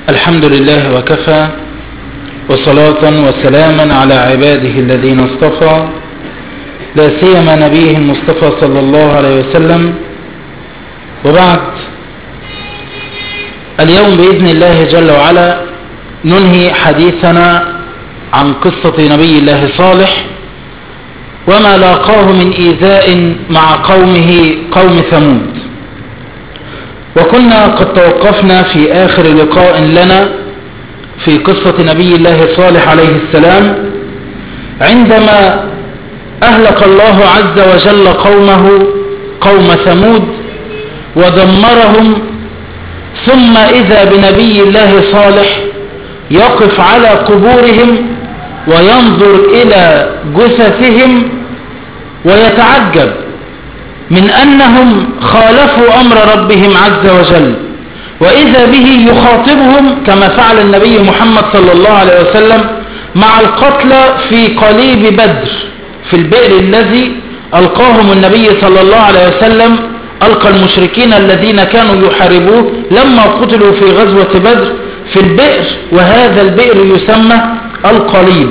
الحمد لله وكفى وصلاة وسلاما على عباده الذين اصطفى لا سيما نبيه المصطفى صلى الله عليه وسلم وبعد اليوم بإذن الله جل وعلا ننهي حديثنا عن قصة نبي الله صالح وما لاقاه من إيذاء مع قومه قوم ثمود وكنا قد توقفنا في آخر لقاء لنا في قصة نبي الله صالح عليه السلام عندما أهلك الله عز وجل قومه قوم ثمود ودمرهم ثم إذا بنبي الله صالح يقف على قبورهم وينظر إلى جثثهم ويتعجب من أنهم خالفوا أمر ربهم عز وجل وإذا به يخاطبهم كما فعل النبي محمد صلى الله عليه وسلم مع القتلى في قليب بدر في البئر الذي ألقاهم النبي صلى الله عليه وسلم ألقى المشركين الذين كانوا يحاربوه لما قتلوا في غزوة بدر في البئر وهذا البئر يسمى القليب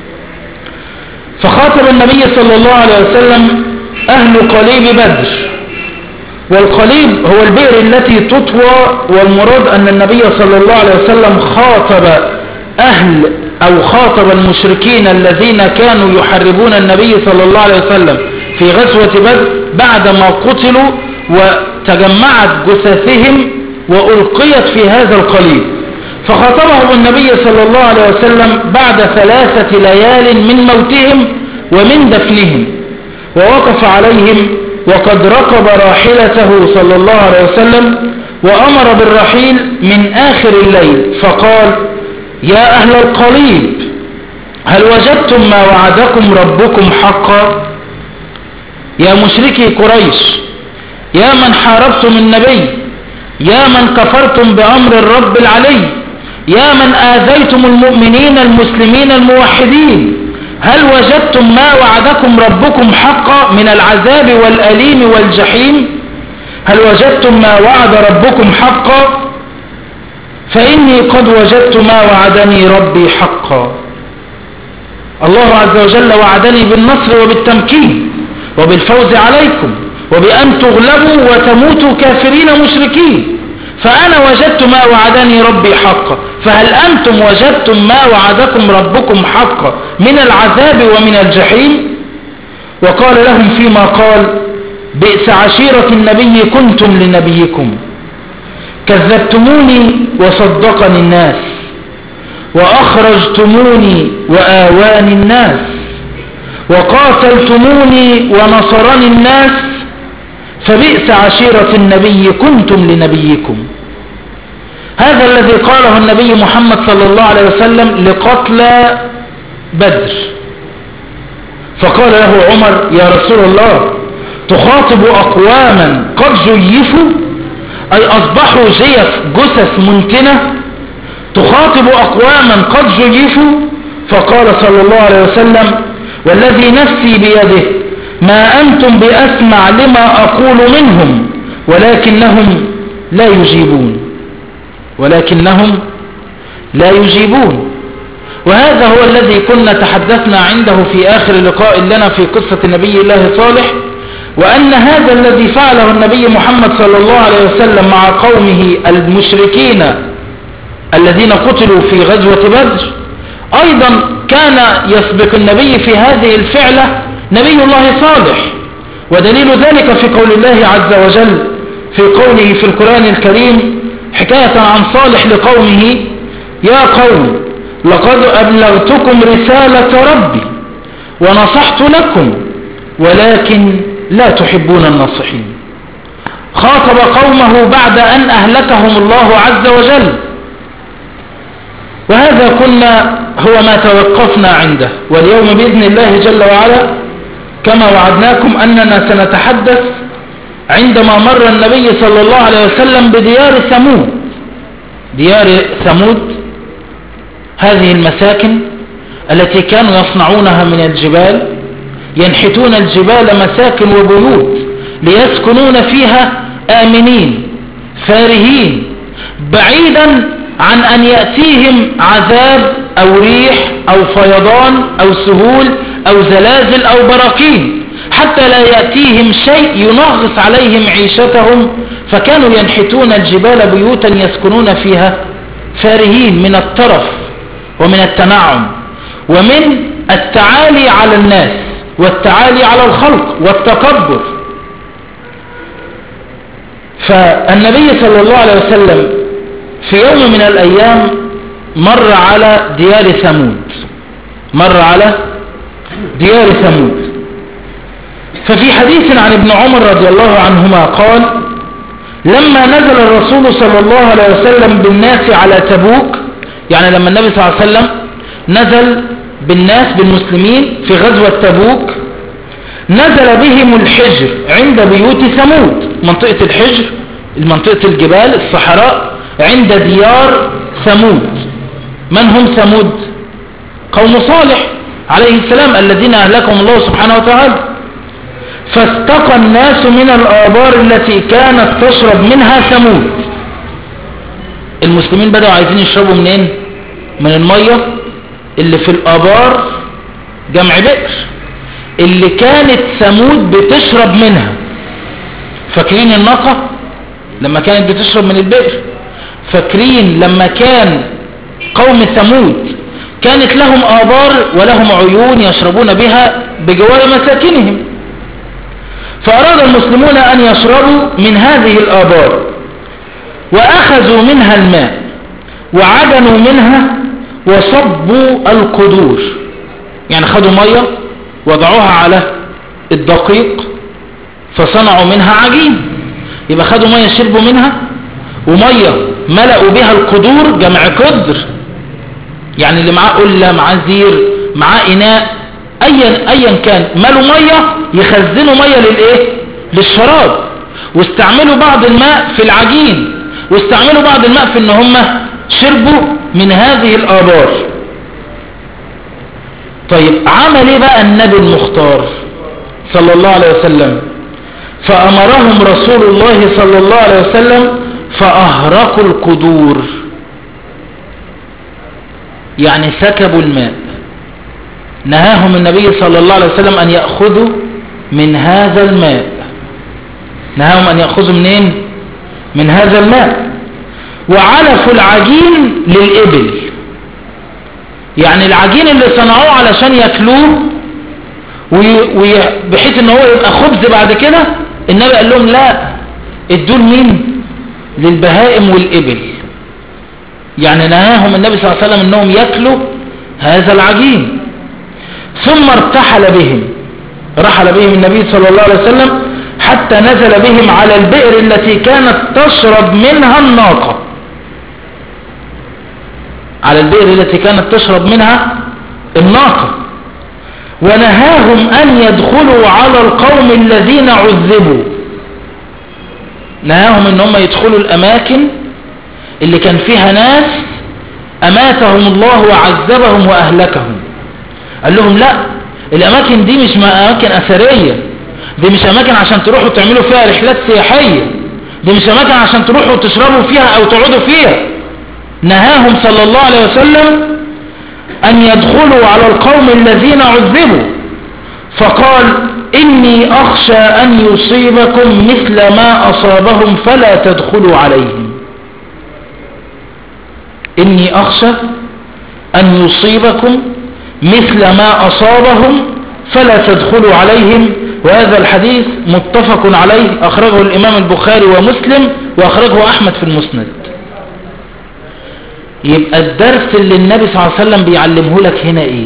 فخاطب النبي صلى الله عليه وسلم أهل قليب بدر والقليب هو البئر التي تطوى والمراد أن النبي صلى الله عليه وسلم خاطب أهل أو خاطب المشركين الذين كانوا يحربون النبي صلى الله عليه وسلم في غزوة بدر بعدما قتلوا وتجمعت جثثهم وألقيت في هذا القليب فخاطبهم النبي صلى الله عليه وسلم بعد ثلاثة ليال من موتهم ومن دفنهم ووقف عليهم وقد ركب راحلته صلى الله عليه وسلم وأمر بالرحيل من آخر الليل فقال يا أهل القليب هل وجدتم ما وعدكم ربكم حقا يا مشركي قريش يا من حاربتم النبي يا من كفرتم بأمر الرب العلي يا من آذيتم المؤمنين المسلمين الموحدين هل وجدتم ما وعدكم ربكم حقا من العذاب والأليم والجحيم هل وجدتم ما وعد ربكم حقا فإني قد وجدت ما وعدني ربي حقا الله عز وجل وعدني بالنصر وبالتمكين وبالفوز عليكم وبأن تغلبوا وتموتوا كافرين مشركين فأنا وجدت ما وعدني ربي حقا فهل أنتم وجدتم ما وعدكم ربكم حقا من العذاب ومن الجحيم وقال لهم فيما قال بئس عشيرة النبي كنتم لنبيكم كذبتموني وصدقني الناس وأخرجتموني وآواني الناس وقاتلتموني ونصرني الناس فبئس عشيرة النبي كنتم لنبيكم هذا الذي قاله النبي محمد صلى الله عليه وسلم لقتلى بدر فقال له عمر يا رسول الله تخاطب أقواما قد جيفوا أي أصبحوا جيف جثث منتنة تخاطب أقواما قد جيفوا فقال صلى الله عليه وسلم والذي نفسي بيده ما أنتم بأسمع لما أقول منهم ولكنهم لا يجيبون ولكنهم لا يجيبون وهذا هو الذي كنا تحدثنا عنده في آخر لقاء لنا في قصة نبي الله صالح وأن هذا الذي فعله النبي محمد صلى الله عليه وسلم مع قومه المشركين الذين قتلوا في غزوة بدر أيضا كان يسبق النبي في هذه الفعلة نبي الله صالح ودليل ذلك في قول الله عز وجل في قوله في القرآن الكريم حكاية عن صالح لقومه يا قوم لقد أبلغتكم رسالة ربي ونصحت لكم ولكن لا تحبون الناصحين خاطب قومه بعد أن أهلكهم الله عز وجل وهذا كنا هو ما توقفنا عنده واليوم بإذن الله جل وعلا كما وعدناكم أننا سنتحدث عندما مر النبي صلى الله عليه وسلم بديار ثمود ديار ثمود هذه المساكن التي كانوا يصنعونها من الجبال ينحتون الجبال مساكن وبيوت ليسكنون فيها آمنين فارهين بعيدا عن أن يأتيهم عذاب أو ريح أو فيضان أو سهول أو زلازل أو براكين حتى لا يأتيهم شيء ينغص عليهم عيشتهم فكانوا ينحتون الجبال بيوتا يسكنون فيها فارهين من الطرف ومن التنعم ومن التعالي على الناس والتعالي على الخلق والتكبر فالنبي صلى الله عليه وسلم في يوم من الأيام مر على ديار ثمود مر على ديار ثمود ففي حديث عن ابن عمر رضي الله عنهما قال لما نزل الرسول صلى الله عليه وسلم بالناس على تبوك يعني لما النبي صلى الله عليه وسلم نزل بالناس بالمسلمين في غزوة تبوك نزل بهم الحجر عند بيوت ثمود منطقة الحجر المنطقة الجبال الصحراء عند ديار ثمود من هم ثمود قوم صالح عليه السلام الذين أهلكهم الله سبحانه وتعالى فاستقى الناس من الآبار التي كانت تشرب منها ثمود المسلمين بدأوا عايزين يشربوا منين من المية اللي في الآبار جمع بئر اللي كانت ثمود بتشرب منها فاكرين الناقة لما كانت بتشرب من البئر فاكرين لما كان قوم ثمود كانت لهم آبار ولهم عيون يشربون بها بجوار مساكنهم فأراد المسلمون أن يشربوا من هذه الآبار وأخذوا منها الماء وعدنوا منها وصبوا القدور يعني خدوا مية وضعوها على الدقيق فصنعوا منها عجين يبقى خدوا مية شربوا منها ومية ملأوا بها القدور جمع قدر يعني اللي معاه قلة معاه زير معاه إناء أيا, أيا كان ملوا مية يخزنوا مية للإيه للشراب واستعملوا بعض الماء في العجين واستعملوا بعض الماء في ان هم شربوا من هذه الآبار طيب عمل ايه بقى النبي المختار صلى الله عليه وسلم فأمرهم رسول الله صلى الله عليه وسلم فأهرقوا القدور يعني سكبوا الماء نهاهم النبي صلى الله عليه وسلم أن يأخذوا من هذا الماء نهاهم أن يأخذوا منين من هذا الماء وعلفوا العجين للإبل يعني العجين اللي صنعوه علشان ياكلوه بحيث ان هو يبقى خبز بعد كده النبي قال لهم لا ادوا مين للبهائم والإبل يعني نهاهم النبي صلى الله عليه وسلم انهم ياكلوا هذا العجين ثم ارتحل بهم رحل بهم النبي صلى الله عليه وسلم حتى نزل بهم على البئر التي كانت تشرب منها الناقة على البئر التي كانت تشرب منها الناقة ونهاهم أن يدخلوا على القوم الذين عذبوا نهاهم ان هم يدخلوا الأماكن اللي كان فيها ناس أماتهم الله وعذبهم وأهلكهم قال لهم لا الأماكن دي مش أماكن أثرية دي مش أماكن عشان تروحوا تعملوا فيها رحلات سياحية دي مش أماكن عشان تروحوا تشربوا فيها أو تقعدوا فيها نهاهم صلى الله عليه وسلم أن يدخلوا على القوم الذين عذبوا فقال إني أخشى أن يصيبكم مثل ما أصابهم فلا تدخلوا عليهم إني أخشى أن يصيبكم مثل ما أصابهم فلا تدخلوا عليهم وهذا الحديث متفق عليه أخرجه الإمام البخاري ومسلم وأخرجه أحمد في المسند يبقى الدرس اللي النبي صلى الله عليه وسلم بيعلمه لك هنا ايه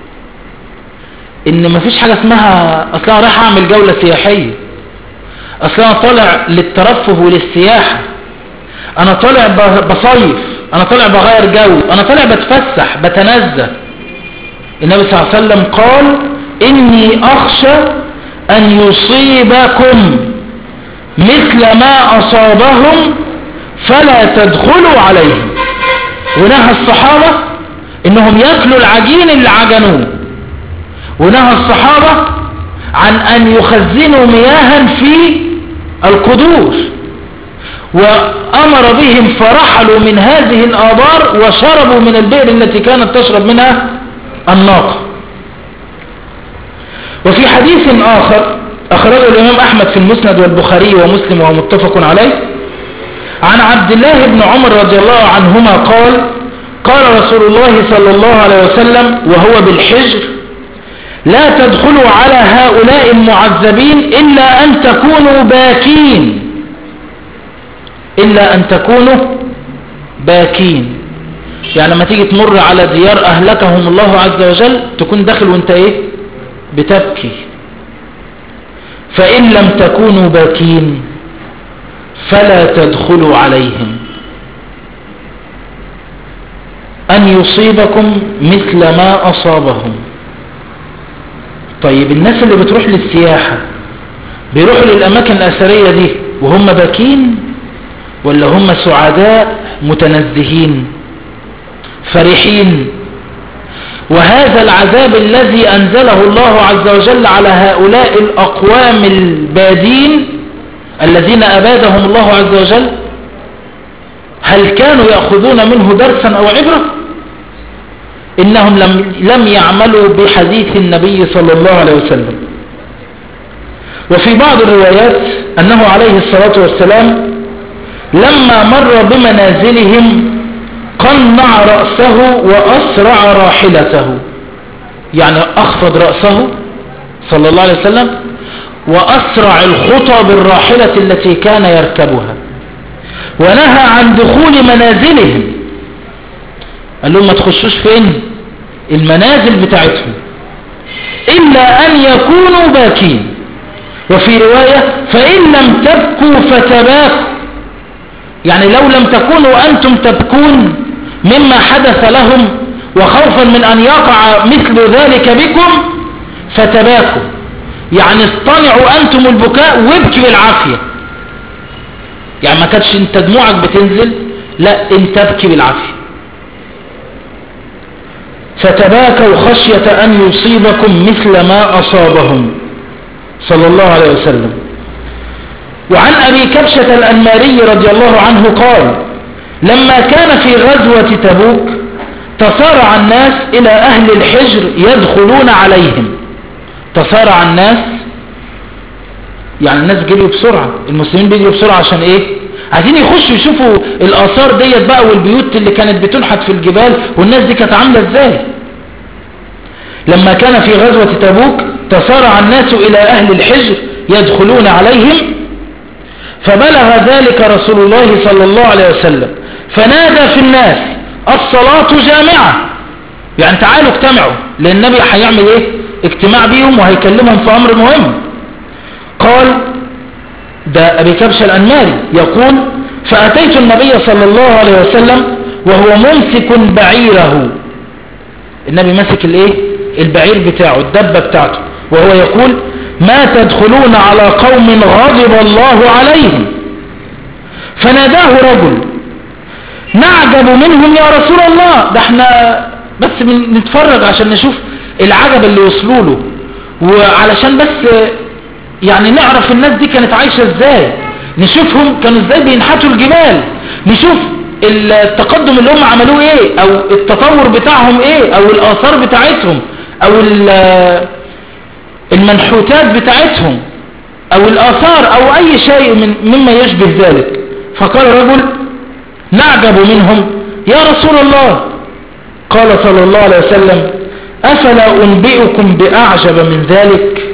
ان مفيش حاجة اسمها اصلا رايح اعمل جولة سياحية اصلا طالع للترفه وللسياحة انا طالع بصيف انا طالع بغير جو انا طالع بتفسح بتنزه النبي صلى الله عليه وسلم قال اني اخشى ان يصيبكم مثل ما اصابهم فلا تدخلوا عليهم ونهى الصحابة انهم ياكلوا العجين اللي عجنوه ونهى الصحابة عن ان يخزنوا مياها في القدور وأمر بهم فرحلوا من هذه الآبار وشربوا من البئر التي كانت تشرب منها الناقة وفي حديث آخر أخرجه الإمام أحمد في المسند والبخاري ومسلم وهو متفق عليه عن عبد الله بن عمر رضي الله عنهما قال قال رسول الله صلى الله عليه وسلم وهو بالحجر لا تدخلوا على هؤلاء المعذبين إلا أن تكونوا باكين إلا أن تكونوا باكين يعني لما تيجي تمر على ديار أهلكهم الله عز وجل تكون داخل وانت ايه بتبكي فإن لم تكونوا باكين فلا تدخلوا عليهم أن يصيبكم مثل ما أصابهم طيب الناس اللي بتروح للسياحة بيروحوا للأماكن الأثرية دي وهم باكين ولا هم سعداء متنزهين فرحين وهذا العذاب الذي أنزله الله عز وجل على هؤلاء الأقوام البادين الذين أبادهم الله عز وجل هل كانوا يأخذون منه درسا أو عبرة إنهم لم, لم يعملوا بحديث النبي صلى الله عليه وسلم وفي بعض الروايات أنه عليه الصلاة والسلام لما مر بمنازلهم قنع رأسه وأسرع راحلته يعني أخفض رأسه صلى الله عليه وسلم وأسرع الخطى بالراحلة التي كان يركبها ونهى عن دخول منازلهم قال لهم ما تخشوش فين المنازل بتاعتهم إلا أن يكونوا باكين وفي رواية فإن لم تبكوا فتباكوا يعني لو لم تكونوا أنتم تبكون مما حدث لهم وخوفا من أن يقع مثل ذلك بكم فتباكوا يعني اصطنعوا أنتم البكاء وابكي بالعافية يعني ما كانتش انت دموعك بتنزل لا انت ابكي بالعافية فتباكوا خشية أن يصيبكم مثل ما أصابهم صلى الله عليه وسلم وعن أبي كبشة الأنماري رضي الله عنه قال لما كان في غزوة تبوك تصارع الناس إلى أهل الحجر يدخلون عليهم تصارع الناس يعني الناس جريوا بسرعة المسلمين بيجروا بسرعة عشان ايه عايزين يخشوا يشوفوا الآثار ديت بقى والبيوت اللي كانت بتنحت في الجبال والناس دي كانت عاملة ازاي لما كان في غزوة تبوك تصارع الناس إلى أهل الحجر يدخلون عليهم فبلغ ذلك رسول الله صلى الله عليه وسلم فنادى في الناس الصلاة جامعة يعني تعالوا اجتمعوا لأن النبي هيعمل ايه اجتماع بيهم وهيكلمهم في أمر مهم قال ده أبي كبش الأنماري يقول فأتيت النبي صلى الله عليه وسلم وهو ممسك بعيره النبي مسك الايه البعير بتاعه الدبة بتاعته وهو يقول ما تدخلون على قوم غضب الله عليهم فناداه رجل نعجب منهم يا رسول الله ده احنا بس نتفرج عشان نشوف العجب اللي وصلوا له وعلشان بس يعني نعرف الناس دي كانت عايشة ازاي نشوفهم كانوا ازاي بينحتوا الجبال نشوف التقدم اللي هم عملوه ايه او التطور بتاعهم ايه او الاثار بتاعتهم او المنحوتات بتاعتهم او الاثار او اي شيء من مما يشبه ذلك فقال رجل نعجب منهم يا رسول الله قال صلى الله عليه وسلم افلا انبئكم باعجب من ذلك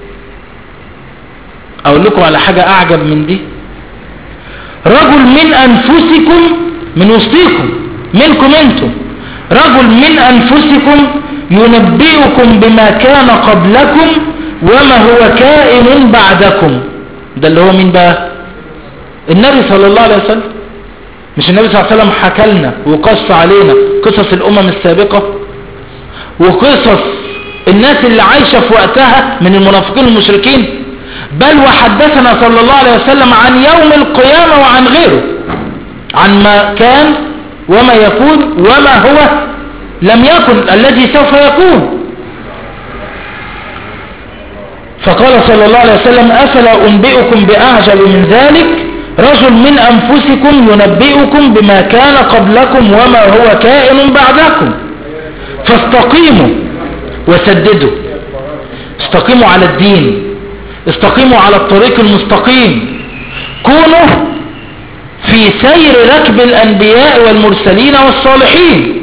اقول لكم على حاجة اعجب من دي رجل من انفسكم من وسطيكم منكم انتم رجل من انفسكم ينبئكم بما كان قبلكم وما هو كائن بعدكم ده اللي هو مين بقى النبي صلى الله عليه وسلم مش النبي صلى الله عليه وسلم حكى لنا وقص علينا قصص الامم السابقة وقصص الناس اللي عايشة في وقتها من المنافقين والمشركين بل وحدثنا صلى الله عليه وسلم عن يوم القيامة وعن غيره عن ما كان وما يكون وما هو لم يكن الذي سوف يكون فقال صلى الله عليه وسلم أفلا أنبئكم بأعجب من ذلك رجل من أنفسكم ينبئكم بما كان قبلكم وما هو كائن بعدكم فاستقيموا وسددوا استقيموا على الدين استقيموا على الطريق المستقيم كونوا في سير ركب الأنبياء والمرسلين والصالحين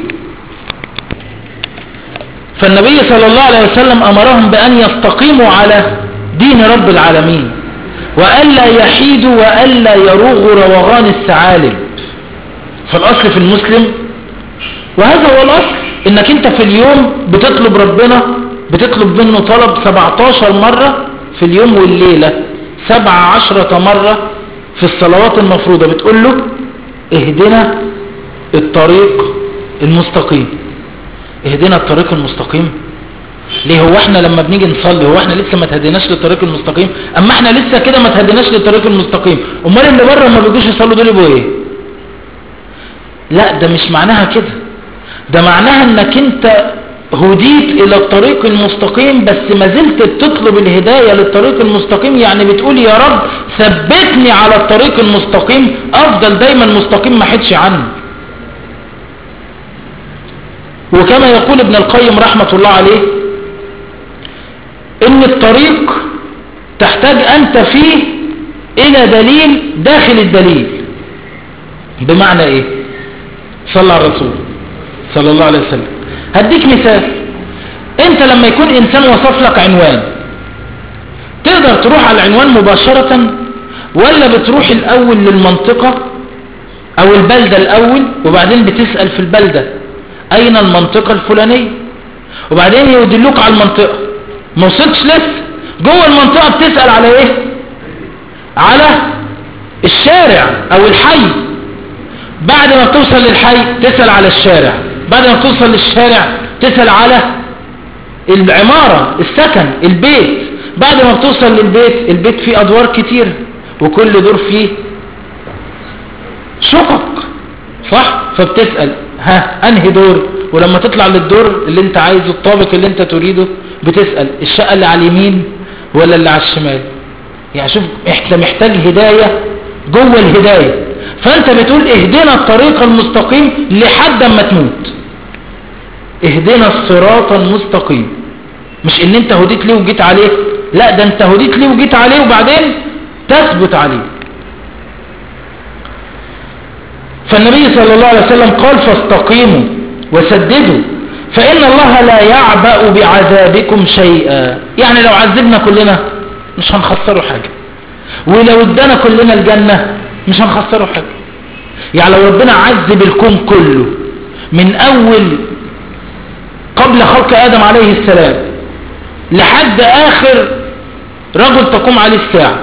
فالنبي صلى الله عليه وسلم أمرهم بأن يستقيموا على دين رب العالمين وألا يحيدوا وألا يروغوا روغان الثعالب فالأصل في المسلم وهذا هو الأصل إنك أنت في اليوم بتطلب ربنا بتطلب منه طلب 17 مرة في اليوم والليلة 17 مرة في الصلوات المفروضة بتقول له اهدنا الطريق المستقيم اهدنا الطريق المستقيم ليه هو احنا لما بنيجي نصلي هو احنا لسه ما تهديناش للطريق المستقيم اما احنا لسه كده ما تهديناش للطريق المستقيم امال اللي بره ما بيجوش يصلوا دول يبقوا ايه لا ده مش معناها كده ده معناها انك انت هديت الى الطريق المستقيم بس ما زلت بتطلب الهداية للطريق المستقيم يعني بتقول يا رب ثبتني على الطريق المستقيم افضل دايما مستقيم ما حدش عنه وكما يقول ابن القيم رحمة الله عليه ان الطريق تحتاج انت فيه الى دليل داخل الدليل بمعنى ايه صلى على الرسول صلى الله عليه وسلم هديك مثال انت لما يكون انسان وصف لك عنوان تقدر تروح على العنوان مباشرة ولا بتروح الاول للمنطقة او البلدة الاول وبعدين بتسأل في البلدة اين المنطقة الفلانية وبعدين يدلوك على المنطقة ما وصلتش لسه جوه المنطقة بتسأل على ايه على الشارع او الحي بعد ما بتوصل للحي تسأل على الشارع بعد ما توصل للشارع تسأل على العمارة السكن البيت بعد ما بتوصل للبيت البيت فيه ادوار كتير وكل دور فيه شقق صح فبتسأل ها انهي دور ولما تطلع للدور اللي انت عايزه الطابق اللي انت تريده بتسأل الشقة اللي على اليمين ولا اللي على الشمال يعني شوف انت محتاج هداية جوه الهداية فانت بتقول اهدنا الطريق المستقيم لحد ما تموت اهدنا الصراط المستقيم مش ان انت هديت ليه وجيت عليه لا ده انت هديت ليه وجيت عليه وبعدين تثبت عليه فالنبي صلى الله عليه وسلم قال فاستقيموا وسددوا فإن الله لا يعبأ بعذابكم شيئا يعني لو عذبنا كلنا مش هنخسره حاجة ولو ادانا كلنا الجنة مش هنخسره حاجة يعني لو ربنا عذب الكون كله من أول قبل خلق آدم عليه السلام لحد آخر رجل تقوم عليه الساعة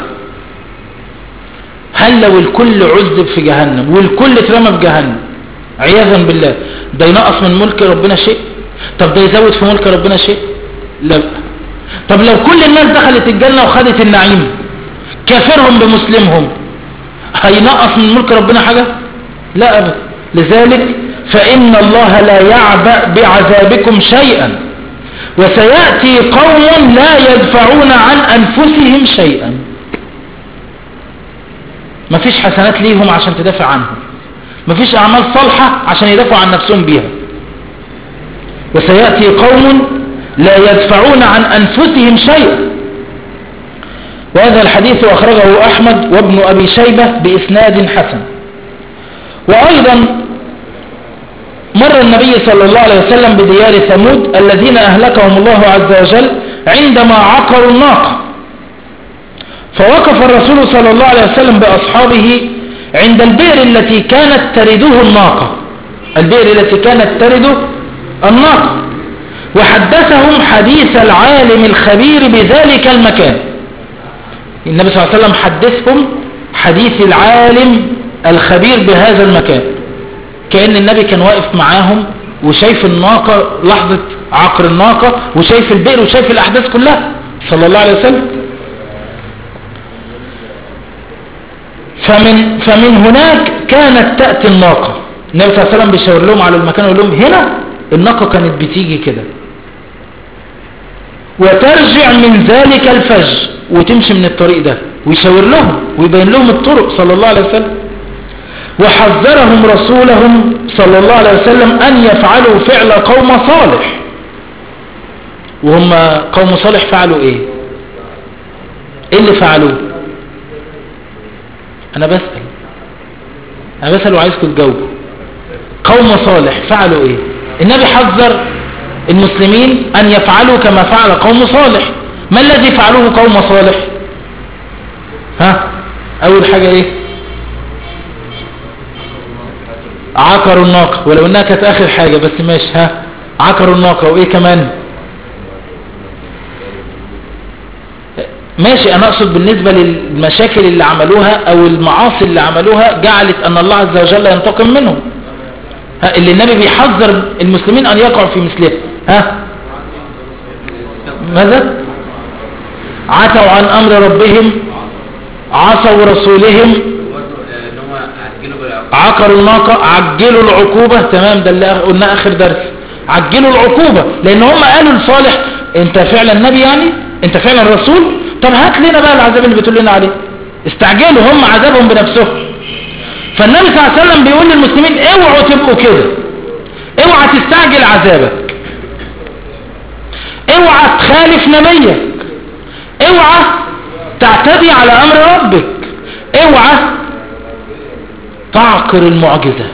هل لو الكل عذب في جهنم والكل اترمى في جهنم عياذا بالله ده ينقص من ملك ربنا شيء طب ده يزود في ملك ربنا شيء لا طب لو كل الناس دخلت الجنة وخدت النعيم كافرهم بمسلمهم هينقص من ملك ربنا حاجة لا أبدا لذلك فإن الله لا يعبأ بعذابكم شيئا وسيأتي قوم لا يدفعون عن أنفسهم شيئا مفيش حسنات ليهم عشان تدافع عنهم مفيش أعمال صالحة عشان يدافعوا عن نفسهم بيها وسيأتي قوم لا يدفعون عن أنفسهم شيئا وهذا الحديث أخرجه أحمد وابن أبي شيبة بإسناد حسن وأيضا مر النبي صلى الله عليه وسلم بديار ثمود الذين أهلكهم الله عز وجل عندما عقروا الناقة فوقف الرسول صلى الله عليه وسلم بأصحابه عند البئر التي كانت ترده الناقة البئر التي كانت ترده الناقة وحدثهم حديث العالم الخبير بذلك المكان النبي صلى الله عليه وسلم حدثهم حديث العالم الخبير بهذا المكان كأن النبي كان واقف معاهم وشايف الناقة لحظة عقر الناقة وشايف البئر وشايف الأحداث كلها صلى الله عليه وسلم فمن, فمن هناك كانت تأتي الناقة النبي صلى الله عليه وسلم بيشاور لهم على المكان ويقول لهم هنا الناقة كانت بتيجي كده وترجع من ذلك الفج وتمشي من الطريق ده ويشاور لهم ويبين لهم الطرق صلى الله عليه وسلم وحذرهم رسولهم صلى الله عليه وسلم أن يفعلوا فعل قوم صالح وهم قوم صالح فعلوا ايه ايه اللي فعلوه انا بسأل انا بسأل وعايزكم تجاوبوا قوم صالح فعلوا ايه النبي حذر المسلمين ان يفعلوا كما فعل قوم صالح ما الذي فعلوه قوم صالح ها اول حاجة ايه عكروا الناقة ولو انها كانت اخر حاجة بس ماشي ها عكروا الناقة وايه كمان ماشي انا اقصد بالنسبة للمشاكل اللي عملوها او المعاصي اللي عملوها جعلت ان الله عز وجل ينتقم منهم ها اللي النبي بيحذر المسلمين ان يقعوا في مثله ها ماذا عتوا عن امر ربهم عصوا رسولهم عقروا الناقة عجلوا العقوبة تمام ده اللي قلنا اخر درس عجلوا العقوبة لان هم قالوا لصالح انت فعلا نبي يعني انت فعلا رسول طب هات لنا بقى العذاب اللي بتقول لنا عليه استعجلوا هم عذابهم بنفسهم فالنبي صلى الله عليه وسلم بيقول للمسلمين اوعوا تبقوا كده اوعى تستعجل عذابك اوعى تخالف نبيك اوعى تعتدي على امر ربك اوعى تعقر المعجزة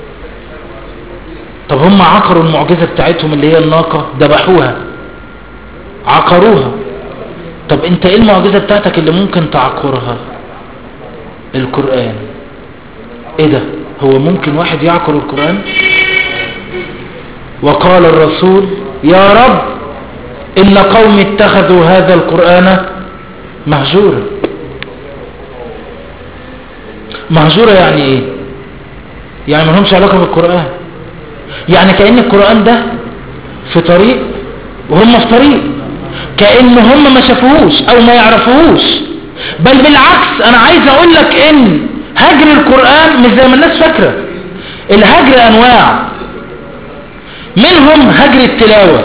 طب هم عقروا المعجزة بتاعتهم اللي هي الناقة ذبحوها عقروها طب انت ايه المعجزة بتاعتك اللي ممكن تعقرها القرآن ايه ده هو ممكن واحد يعقر القرآن وقال الرسول يا رب ان قوم اتخذوا هذا القرآن مهجورا مهجورة يعني ايه يعني ما لهمش علاقة بالقرآن يعني كأن القرآن ده في طريق وهم في طريق كأن هم ما شافوهوش او ما يعرفوهوش بل بالعكس انا عايز اقول لك ان هجر القرآن مش زي ما الناس فاكرة الهجر انواع منهم هجر التلاوة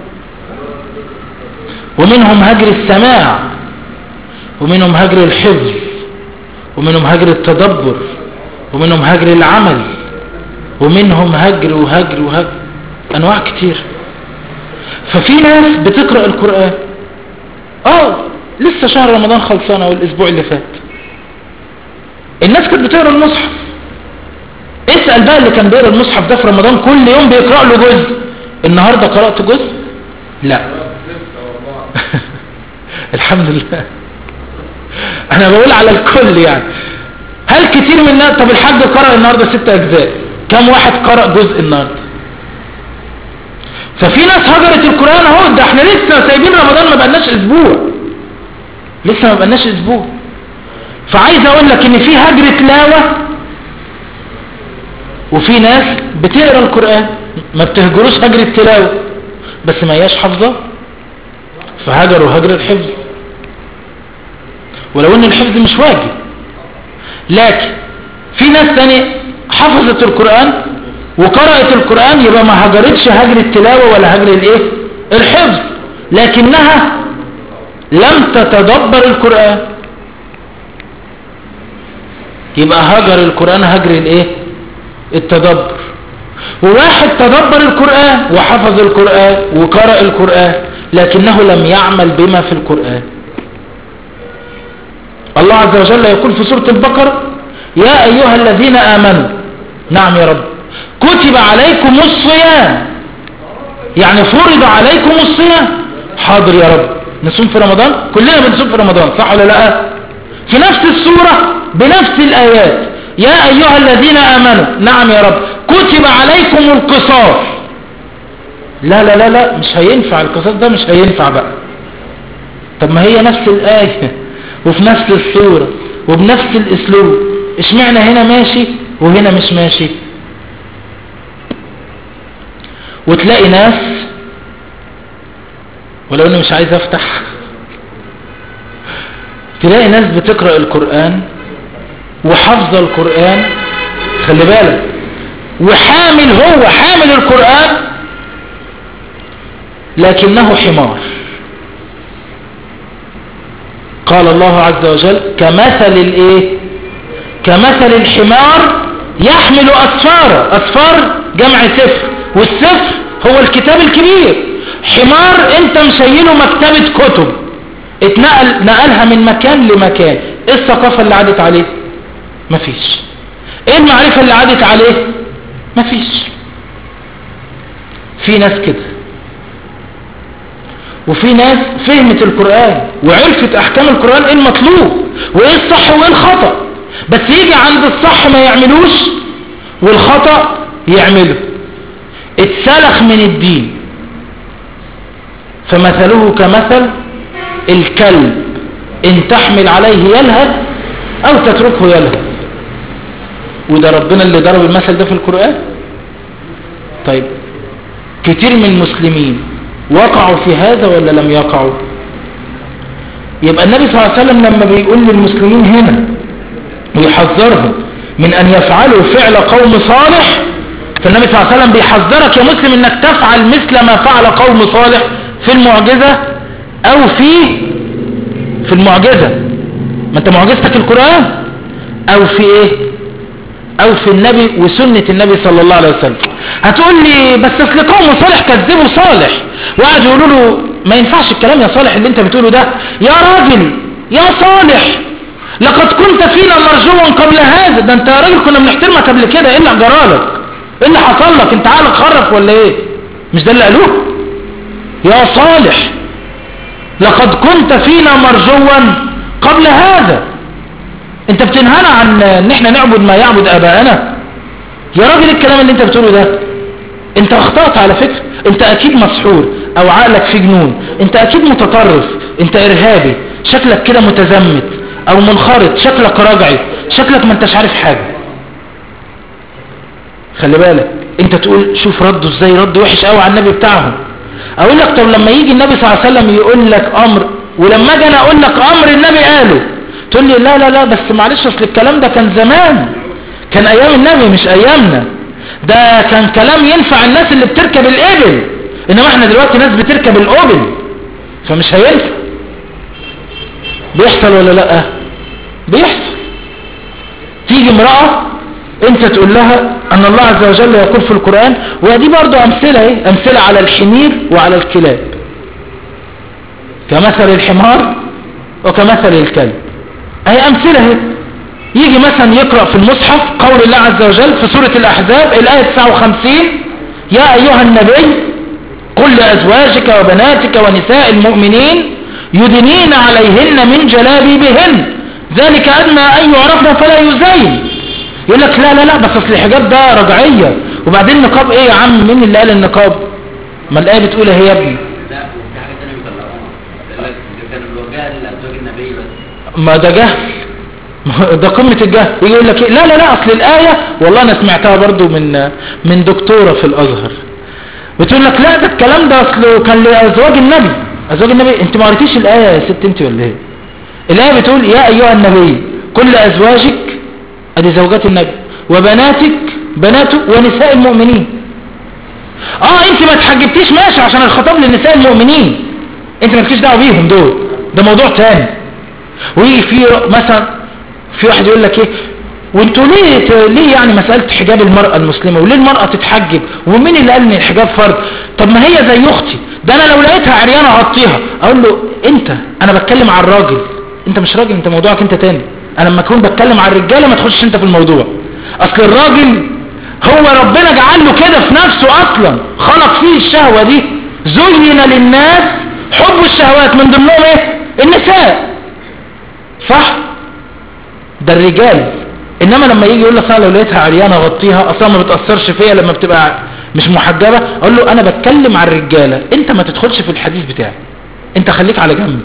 ومنهم هجر السماع ومنهم هجر الحفظ ومنهم هجر التدبر ومنهم هجر العمل ومنهم هجر وهجر وهجر انواع كتير ففي ناس بتقرأ القرآن اه لسه شهر رمضان خلصانة والاسبوع اللي فات الناس كانت بتقرأ المصحف اسأل بقى اللي كان بيقرأ المصحف ده في رمضان كل يوم بيقرأ له جزء النهاردة قرأت جزء لا الحمد لله انا بقول على الكل يعني هل كتير من الناس طب الحاج قرأ النهاردة ست اجزاء كم واحد قرأ جزء النهاردة ففي ناس هجرت القرآن اهو ده احنا لسه سايبين رمضان ما بقناش اسبوع لسه ما بقناش اسبوع فعايز اقول لك ان في هجر تلاوة وفي ناس بتقرا القرآن ما بتهجروش هجر التلاوة بس ما هياش حافظة فهجروا هجر الحفظ ولو ان الحفظ مش واجب لكن في ناس تانية حفظت القرآن وقرأت القرآن يبقى ما هجرتش هجر التلاوة ولا هجر الايه الحفظ لكنها لم تتدبر القرآن يبقى هجر القرآن هجر الايه التدبر وواحد تدبر القرآن وحفظ القرآن وقرأ القرآن لكنه لم يعمل بما في القرآن الله عز وجل يقول في سورة البقرة يا أيها الذين آمنوا نعم يا رب كتب عليكم الصيام يعني فرض عليكم الصيام حاضر يا رب نصوم في رمضان كلنا بنصوم في رمضان صح ولا لا في نفس السورة بنفس الآيات يا أيها الذين آمنوا نعم يا رب كتب عليكم القصاص لا لا لا لا مش هينفع القصاص ده مش هينفع بقى طب ما هي نفس الآية وفي نفس الصورة وبنفس الاسلوب اشمعنى هنا ماشي وهنا مش ماشي وتلاقي ناس ولو اني مش عايز افتح تلاقي ناس بتقرأ القرآن وحفظ القرآن خلي بالك وحامل هو حامل القرآن لكنه حمار قال الله عز وجل كمثل الايه كمثل الحمار يحمل أسفار أسفار جمع سفر والسفر هو الكتاب الكبير حمار انت مشيله مكتبة كتب اتنقل نقلها من مكان لمكان ايه الثقافة اللي عادت عليه مفيش ايه المعرفة اللي عادت عليه مفيش في ناس كده وفي ناس فهمت القرآن وعرفت احكام القرآن ايه المطلوب وايه الصح وايه الخطأ بس يجي عند الصح ما يعملوش والخطأ يعمله اتسلخ من الدين فمثله كمثل الكلب ان تحمل عليه يلهث او تتركه يلهث وده ربنا اللي ضرب المثل ده في القرآن طيب كتير من المسلمين وقعوا في هذا ولا لم يقعوا يبقى النبي صلى الله عليه وسلم لما بيقول للمسلمين هنا ويحذرهم من أن يفعلوا فعل قوم صالح فالنبي صلى الله عليه وسلم بيحذرك يا مسلم انك تفعل مثل ما فعل قوم صالح في المعجزة او في في المعجزة ما انت معجزتك القرآن او في ايه او في النبي وسنة النبي صلى الله عليه وسلم هتقول لي بس اصل قوم صالح كذبوا صالح وقعد يقولوا له ما ينفعش الكلام يا صالح اللي انت بتقوله ده يا راجل يا صالح لقد كنت فينا مرجوا قبل هذا ده انت يا راجل كنا بنحترمك قبل كده ايه اللي جرالك ايه اللي حصل لك انت عقلك خرف ولا ايه مش ده اللي قالوه يا صالح لقد كنت فينا مرجوا قبل هذا انت بتنهانا عن ان احنا نعبد ما يعبد اباءنا يا راجل الكلام اللي انت بتقوله ده انت اخطأت على فكرة انت اكيد مسحور او عقلك في جنون انت اكيد متطرف انت ارهابي شكلك كده متزمت او منخرط شكلك راجعي شكلك ما انتش عارف حاجة خلي بالك انت تقول شوف ردوا ازاي رد وحش قوي على النبي بتاعهم اقول لك طب لما يجي النبي صلى الله عليه وسلم يقول لك امر ولما اجي انا اقول لك امر النبي قاله تقول لي لا لا لا بس معلش اصل الكلام ده كان زمان كان ايام النبي مش ايامنا ده كان كلام ينفع الناس اللي بتركب الابل انما احنا دلوقتي ناس بتركب الابل فمش هينفع بيحصل ولا لا بيحصل تيجي امرأة انت تقول لها ان الله عز وجل يقول في القرآن ودي برضو امثلة ايه امثلة على الحمير وعلى الكلاب كمثل الحمار وكمثل الكلب اهي امثلة اهي يجي مثلا يقرأ في المصحف قول الله عز وجل في سورة الاحزاب الاية 59 يا ايها النبي قل لازواجك وبناتك ونساء المؤمنين يدنين عليهن من جلابيبهن ذلك ادنى ان يعرفن فلا يزين يقول لك لا لا لا بس اصل الحجاب ده رجعية وبعدين النقاب ايه يا عم مين اللي قال النقاب ما الايه بتقول اهي يا ابني لا وفي حاجة تانية بيطلعوها يقول لك ده كان الوجهة لأزواج النبي بس ما ده جهل ما ده قمة الجهل يجي يقول لك إيه؟ لا لا لا اصل الآية والله انا سمعتها برضو من من دكتورة في الازهر بتقول لك لا ده الكلام ده اصله كان لازواج النبي ازواج النبي انت ما قريتيش الآية يا ست انت ولا ايه الآية بتقول يا ايها النبي كل ازواجك ادي زوجات النبي وبناتك بناته ونساء المؤمنين اه انت ما تحجبتيش ماشي عشان الخطاب للنساء المؤمنين انت ما تكيش دعوه بيهم دول ده موضوع تاني ويجي في مثلا في واحد يقول لك ايه وانتوا ليه ت- ليه يعني مسألة حجاب المرأة المسلمة وليه المرأة تتحجب ومين اللي قال ان الحجاب فرض طب ما هي زي اختي ده انا لو لقيتها عريانة اغطيها اقول له انت انا بتكلم على الراجل انت مش راجل انت موضوعك انت تاني انا لما اكون بتكلم على الرجالة ما تخشش انت في الموضوع اصل الراجل هو ربنا جعل له كده في نفسه اصلا خلق فيه الشهوة دي زين للناس حب الشهوات من ضمنهم ايه النساء صح ده الرجال انما لما يجي يقول لك انا لو لقيتها عريانه اغطيها اصلا ما بتاثرش فيا لما بتبقى مش محجبه اقول له انا بتكلم على الرجاله انت ما تدخلش في الحديث بتاعي انت خليك على جنب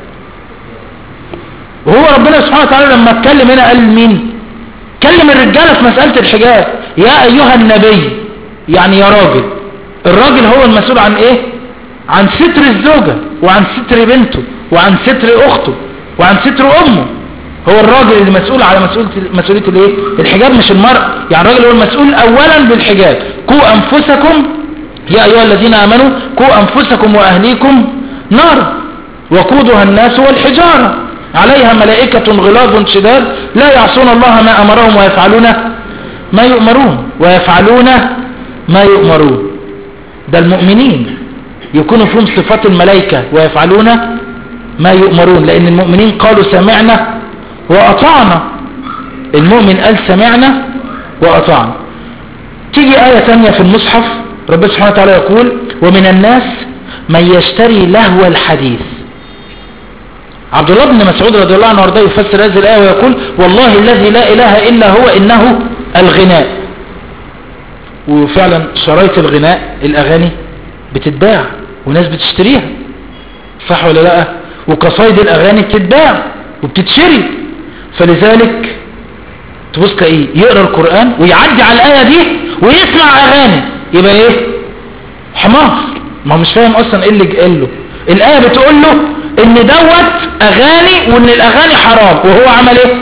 وهو ربنا سبحانه وتعالى لما اتكلم هنا قال مين كلم الرجاله في مساله الحجاب يا ايها النبي يعني يا راجل الراجل هو المسؤول عن ايه عن ستر الزوجه وعن ستر بنته وعن ستر اخته وعن ستر امه هو الراجل اللي مسؤول على مسؤولية مسؤولية الايه الحجاب مش المرأة يعني الراجل هو المسؤول اولا بالحجاب قوا انفسكم يا ايها الذين امنوا قوا انفسكم واهليكم نار وقودها الناس والحجارة عليها ملائكة غلاظ شداد لا يعصون الله ما أمرهم ويفعلون ما يؤمرون ويفعلون ما يؤمرون ده المؤمنين يكونوا فيهم صفات الملائكة ويفعلون ما يؤمرون لأن المؤمنين قالوا سمعنا وأطعنا المؤمن قال سمعنا وأطعنا تيجي آية تانية في المصحف ربنا سبحانه وتعالى يقول ومن الناس من يشتري لهو الحديث عبد الله بن مسعود رضي الله عنه وارضاه يفسر هذه الآية ويقول والله الذي لا إله إلا هو إنه الغناء وفعلا شرايط الغناء الأغاني بتتباع وناس بتشتريها صح ولا لا وقصايد الأغاني بتتباع وبتتشري فلذلك تبص ايه يقرأ القرآن ويعدي على الآية دي ويسمع أغاني يبقى ايه حمار ما هو مش فاهم اصلا ايه اللي قال له الآية بتقول له ان دوت اغاني وان الاغاني حرام وهو عمل ايه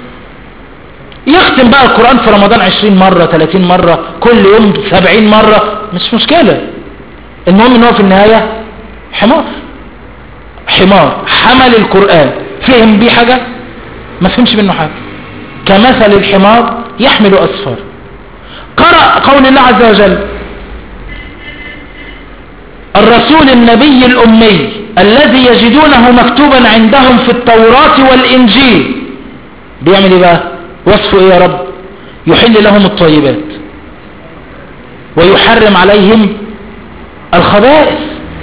يختم بقى القرآن في رمضان 20 مرة 30 مرة كل يوم 70 مرة مش مشكلة المهم ان هو في النهاية حمار حمار حمل القرآن فهم بيه حاجة ما فهمش منه حاجة كمثل الحمار يحمل أسفار قرأ قول الله عز وجل الرسول النبي الأمي الذي يجدونه مكتوبا عندهم في التوراة والإنجيل بيعمل ايه بقى وصفه ايه يا رب يحل لهم الطيبات ويحرم عليهم الخبائث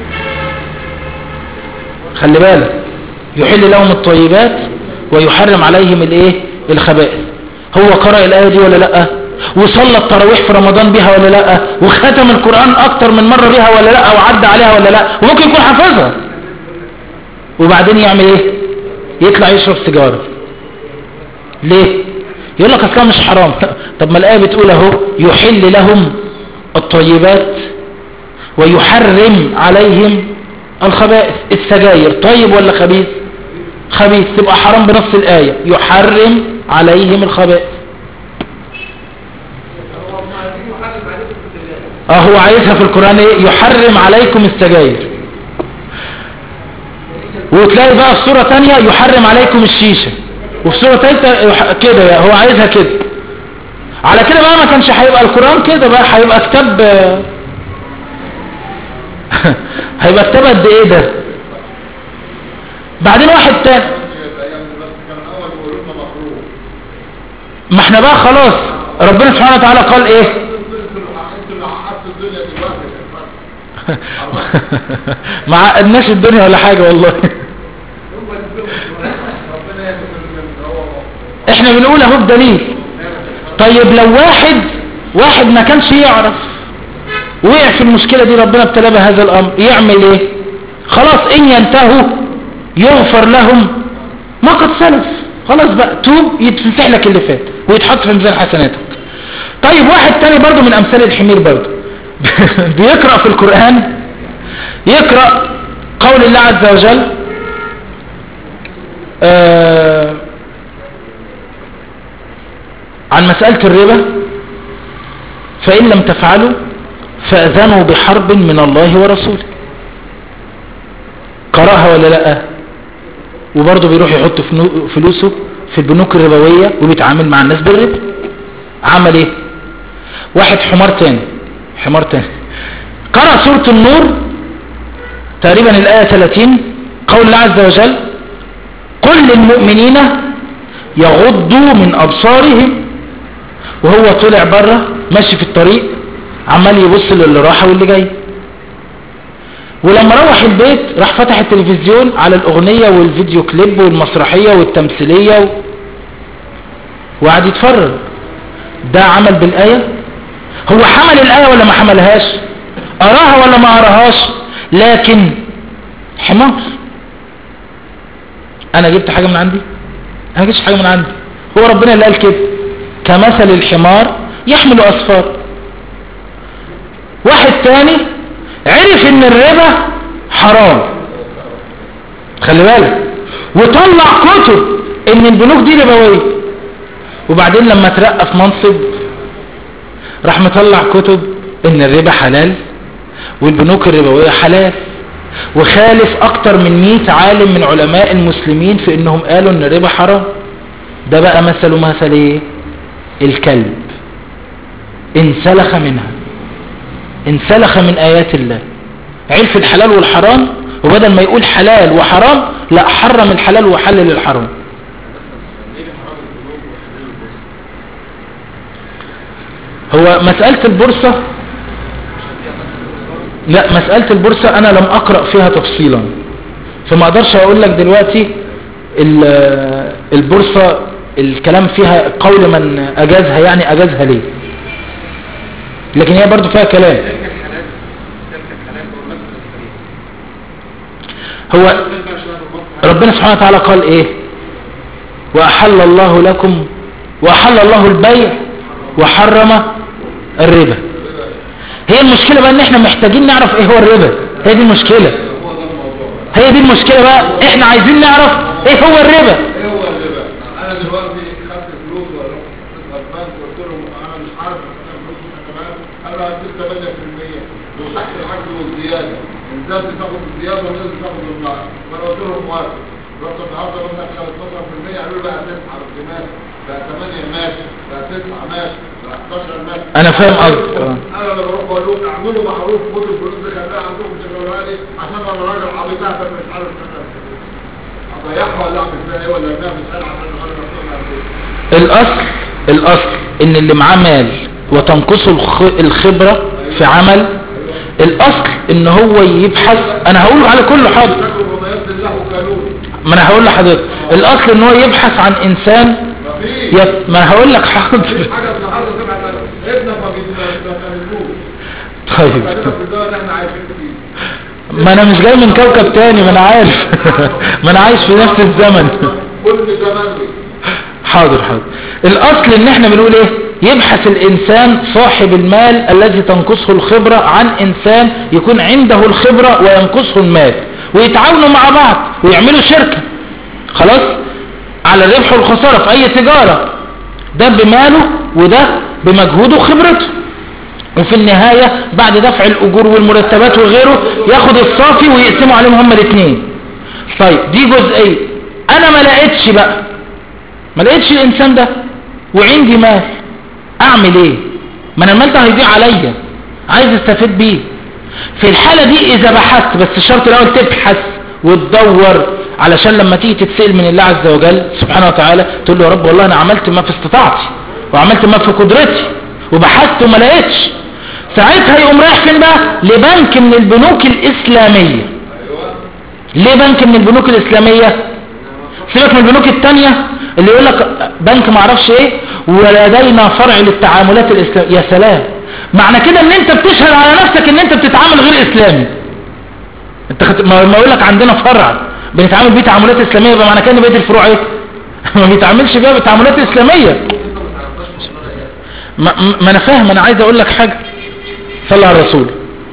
خلي بالك يحل لهم الطيبات ويحرم عليهم الايه الخبائث هو قرأ الآية دي ولا لا وصلى التراويح في رمضان بها ولا لا وختم القرآن اكتر من مرة بها ولا لا وعدى عليها ولا لا وممكن يكون حافظها وبعدين يعمل ايه يطلع يشرب سيجارة ليه يقول لك اصلا مش حرام طب ما الآية بتقول اهو يحل لهم الطيبات ويحرم عليهم الخبائث السجاير طيب ولا خبيث خبيث تبقى حرام بنص الآية يحرم عليهم الخبائث اه هو عايزها في القرآن ايه يحرم عليكم السجاير وتلاقي بقى في سورة تانية يحرم عليكم الشيشة وفي سورة تالتة يح- كده هو عايزها كده على كده بقى ما كانش هيبقى القرآن كده بقى هيبقى كتاب هيبقى كتاب قد ايه ده بعدين واحد تاني ما احنا بقى خلاص ربنا سبحانه وتعالى قال ايه ما عقدناش الدنيا ولا حاجة والله احنا بنقول اهو بدليل طيب لو واحد واحد ما كانش يعرف وقع في المشكلة دي ربنا ابتلى بهذا الامر يعمل ايه خلاص ان ينتهوا يغفر لهم ما قد سلف خلاص بقى توب يتفتح لك اللي فات ويتحط في ميزان حسناتك طيب واحد تاني برضو من امثال الحمير برضو بيقرأ في القرآن يقرأ قول الله عز وجل آه عن مسألة الربا فإن لم تفعلوا فأذنوا بحرب من الله ورسوله قرأها ولا لا وبرضه بيروح يحط فنو- فلوسه في البنوك الربوية وبيتعامل مع الناس بالربا عمل ايه واحد حمار تاني حمار تاني قرأ سورة النور تقريبا الآية 30 قول الله عز وجل قل للمؤمنين يغضوا من أبصارهم وهو طلع بره ماشي في الطريق عمال يبص للي راح واللي جاي ولما روح البيت راح فتح التلفزيون على الأغنية والفيديو كليب والمسرحية والتمثيلية و... وقعد يتفرج ده عمل بالآية هو حمل الآية ولا ما حملهاش أراها ولا ما أراهاش لكن حمار أنا جبت حاجة من عندي أنا جبتش حاجة من عندي هو ربنا اللي قال كده كمثل الحمار يحمل أسفار واحد تاني عرف ان الربا حرام خلي بالك وطلع كتب ان البنوك دي ربويه وبعدين لما ترقى في منصب راح مطلع كتب ان الربا حلال والبنوك الربويه حلال وخالف اكتر من 100 عالم من علماء المسلمين في انهم قالوا ان الربا حرام ده بقى مثله مثل ايه الكلب انسلخ منها انسلخ من ايات الله عرف الحلال والحرام وبدل ما يقول حلال وحرام لا حرم الحلال وحلل الحرام هو مسألة البورصة لا مسألة البورصة أنا لم أقرأ فيها تفصيلا فما أقدرش أقول لك دلوقتي ال- البورصة الكلام فيها قول من أجازها يعني أجازها ليه لكن هي برضو فيها كلام هو ربنا سبحانه وتعالى قال ايه وأحل الله لكم وأحل الله البيع وحرم الربا هي المشكلة بقى ان احنا محتاجين نعرف ايه هو الربا هي دي المشكلة هي دي المشكلة بقى احنا عايزين نعرف ايه هو الربا ايه هو الربا؟ انا دلوقتي خدت فلوس ولا رحت البنك وقلت لهم انا مش عارف اخد فلوس تمام انا هديك 8% وتحت العقد والزياده نزلت تاخد الزياده ونزلت تاخد النقص فانا قلت لهم موافق رحت النهارده منك 13% قالوا لي بقى 9 بالجمال بقى 8 ماشي بقى 9 ماشي بقى 11 ماشي أنا فاهم قصدك، آه. انا لما بروح بقول لهم اعملوا معروف خدوا الفلوس دي خليها عندكم تشغلوها لي عشان انا راجل عبيط مش عارف اشتغل اضيعها ولا اعمل فيها ايه ولا ارميها في الشارع عشان انا اصلا الاصل الاصل ان اللي معاه مال وتنقصه الخ- الخبرة في عمل الاصل ان هو يبحث انا هقول على كل حاضر تاكل وما يرضي الله قانون ما انا هقول لحضرتك الاصل ان هو يبحث عن انسان مفيش يب... ما انا هقول لك حاضر مفيش حاجه النهارده سمعت عنها. ابنك ما بيت- ما بتعملوش طيب خلينا في الدول اللي احنا عايشين فيه ما انا مش جاي من كوكب تاني ما انا عارف ما انا عايش في نفس الزمن كل زماني حاضر حاضر الاصل ان احنا بنقول ايه يبحث الانسان صاحب المال الذي تنقصه الخبرة عن انسان يكون عنده الخبرة وينقصه المال ويتعاونوا مع بعض ويعملوا شركة خلاص على الربح والخسارة في اي تجارة ده بماله وده بمجهوده وخبرته وفي النهاية بعد دفع الأجور والمرتبات وغيره ياخد الصافي ويقسموا عليهم هما الاثنين طيب دي جزئية أنا ما لقيتش بقى ما لقيتش الإنسان ده وعندي مال أعمل إيه ما أنا المال ده هيضيع عليا عايز استفيد بيه في الحالة دي إذا بحثت بس الشرط الأول تبحث وتدور علشان لما تيجي تتسأل من الله عز وجل سبحانه وتعالى تقول له يا رب والله أنا عملت ما في استطاعتي وعملت ما في قدرتي وبحثت وما لقيتش ساعتها يقوم رايح فين بقى لبنك من البنوك الإسلامية ليه بنك من البنوك الإسلامية سيبك من البنوك التانية اللي يقول لك بنك معرفش ايه ولدينا فرع للتعاملات الإسلامية يا سلام معنى كده ان انت بتشهد على نفسك ان انت بتتعامل غير اسلامي انت خت... ما ما يقول لك عندنا فرع بنتعامل بيه تعاملات اسلاميه يبقى معنى كده ان بقيه الفروع ايه ما بيتعاملش بيها بتعاملات اسلاميه ما, ما انا فاهم انا عايز اقول لك حاجه صلى على الرسول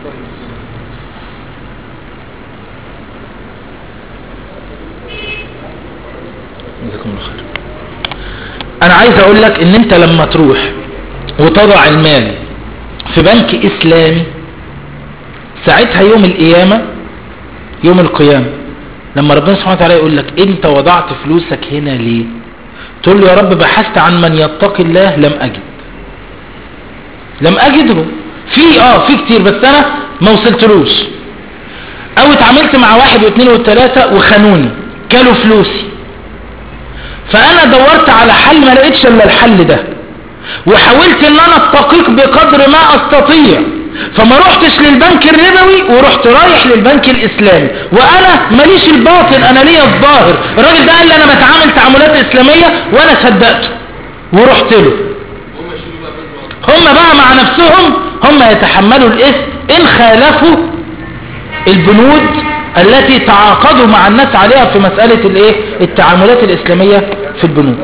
جزاكم الله خير انا عايز اقول لك ان انت لما تروح وتضع المال في بنك اسلامي ساعتها يوم القيامة يوم القيامة لما ربنا سبحانه وتعالى يقول لك انت وضعت فلوسك هنا ليه تقول له يا رب بحثت عن من يتقي الله لم اجد لم اجده في اه في كتير بس انا ما وصلتلوش او اتعاملت مع واحد واثنين وثلاثة وخانوني كلوا فلوسي فانا دورت على حل ما لقيتش الا الحل ده وحاولت ان انا اتقيك بقدر ما استطيع فما رحتش للبنك الربوي ورحت رايح للبنك الاسلامي وانا ماليش الباطن انا ليا الظاهر الراجل ده قال لي انا بتعامل تعاملات اسلامية وانا صدقته ورحت له هم بقى مع نفسهم هم يتحملوا الاثم ان خالفوا البنود التي تعاقدوا مع الناس عليها في مسألة الايه التعاملات الاسلامية في البنوك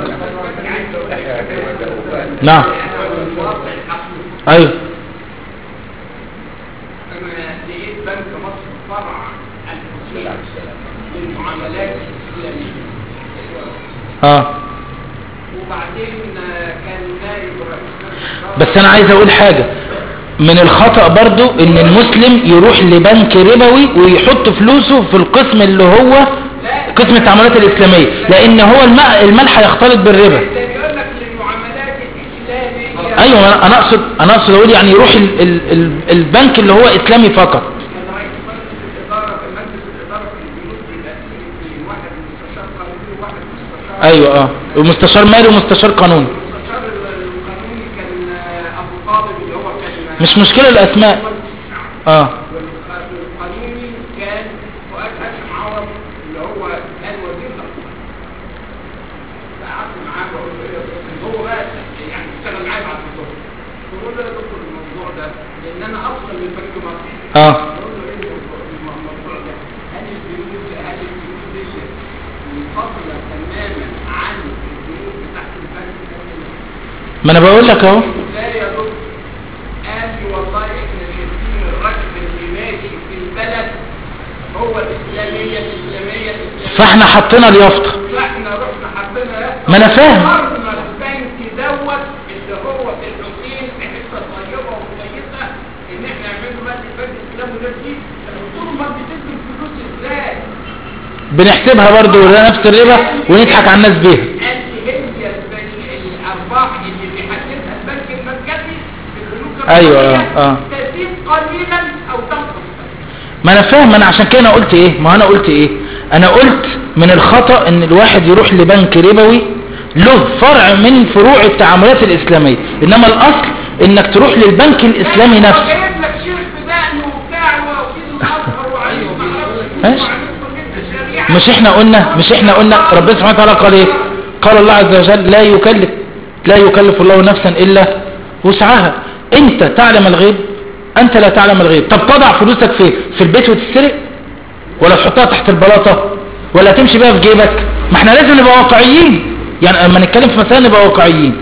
نعم ايوه انا لقيت بنك مصر فرع الحصيل للمعاملات الاسلاميه اه وبعدين آه، كان نائب رئيس مجلس بس انا عايز اقول حاجة من الخطأ برضو ان المسلم يروح لبنك ربوي ويحط فلوسه في القسم اللي هو قسم التعاملات الاسلامية لان هو الم- المال هيختلط بالربا ده بيقول لك للمعاملات الاسلاميه ايوه أنا- انا اقصد انا اقصد اقول يعني يروح ال ال ال البنك اللي هو اسلامي فقط كان رئيس مجلس الاداره في مجلس الاداره في البنوك بيبقى فيه واحد مستشار قانوني وواحد مستشار ايوه اه ومستشار مالي ومستشار قانوني المستشار القانوني كان آه، ابو طالب اللي هو كان مش مشكلة الاسماء اه والقانوني كان فؤاد هاشم عوض اللي هو كان وزير الاقتصاد فقعدت معاه بقول له ايه يا دكتور هو بقى يعني اشتغل معايا بعد الظهر بقول له يا دكتور الموضوع ده لان انا اصلا من بنك مصر اه بقول له ايه الموضوع الموضوع ده هل البنوك هل البنوك دي منفصله تماما عن البنوك بتاعت البنك ما انا بقول لك اهو ازاي يا دكتور قال لي والله احنا شايفين الرجل اللي ماشي في البلد هو الاسلاميه الاسلاميه الاسلاميه فاحنا حطينا اليافطة فاحنا رحنا حطينا ما أنا فاهم. اخترنا البنك دوت اللي هو في الحسين في حته طيبه وكويسه ان احنا نعمل له بنك البنك الاسلامي والناس دي قلت له ما بتدي الفلوس ازاي؟ بنحسبها برضو وده نفس الربا ونضحك على الناس بيها قال لي هي البنك الارباح اللي بيحددها البنك المركزي في البنوك أيوة، الرقمية آه، آه. تزيد قليلا او تنقص ما انا فاهم انا عشان كده انا قلت ايه ما انا قلت ايه انا قلت من الخطأ ان الواحد يروح لبنك ربوي له فرع من فروع التعاملات الاسلامية انما الاصل انك تروح للبنك الاسلامي نفسه جايب لك شيخ بدقنه وبتاع واكيد الازهر وعايز ما اعرفش ماشي. وعاملكم انت شريعه مش احنا قلنا مش احنا قلنا ربنا سبحانه وتعالى قال ايه قال الله عز وجل لا يكلف لا يكلف الله نفسا الا وسعها انت تعلم الغيب انت لا تعلم الغيب طب تضع فلوسك فين في البيت وتسرق ولا تحطها تحت البلاطه ولا تمشي بيها في جيبك ما احنا لازم نبقى واقعيين يعني لما نتكلم في مسائل نبقى واقعيين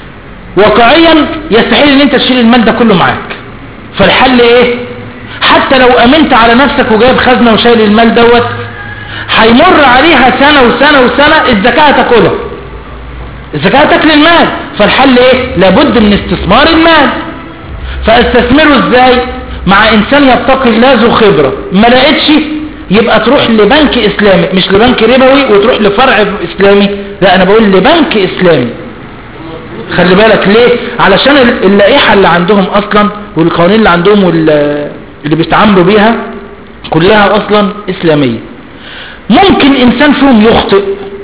واقعيا يستحيل ان انت تشيل المال ده كله معاك فالحل ايه حتى لو امنت على نفسك وجايب خزنه وشايل المال دوت هيمر عليها سنة وسنة وسنة الزكاة هتاكلها الزكاة هتاكل المال فالحل ايه لابد من استثمار المال فاستثمره ازاي مع انسان يتقي الله ذو خبرة ما لقيتش يبقى تروح لبنك اسلامي مش لبنك ربوي وتروح لفرع اسلامي لا انا بقول لبنك اسلامي خلي بالك ليه علشان ال- اللائحة اللي عندهم اصلا والقوانين اللي عندهم وال- اللي بيتعاملوا بيها كلها اصلا اسلامية ممكن انسان فيهم يخطئ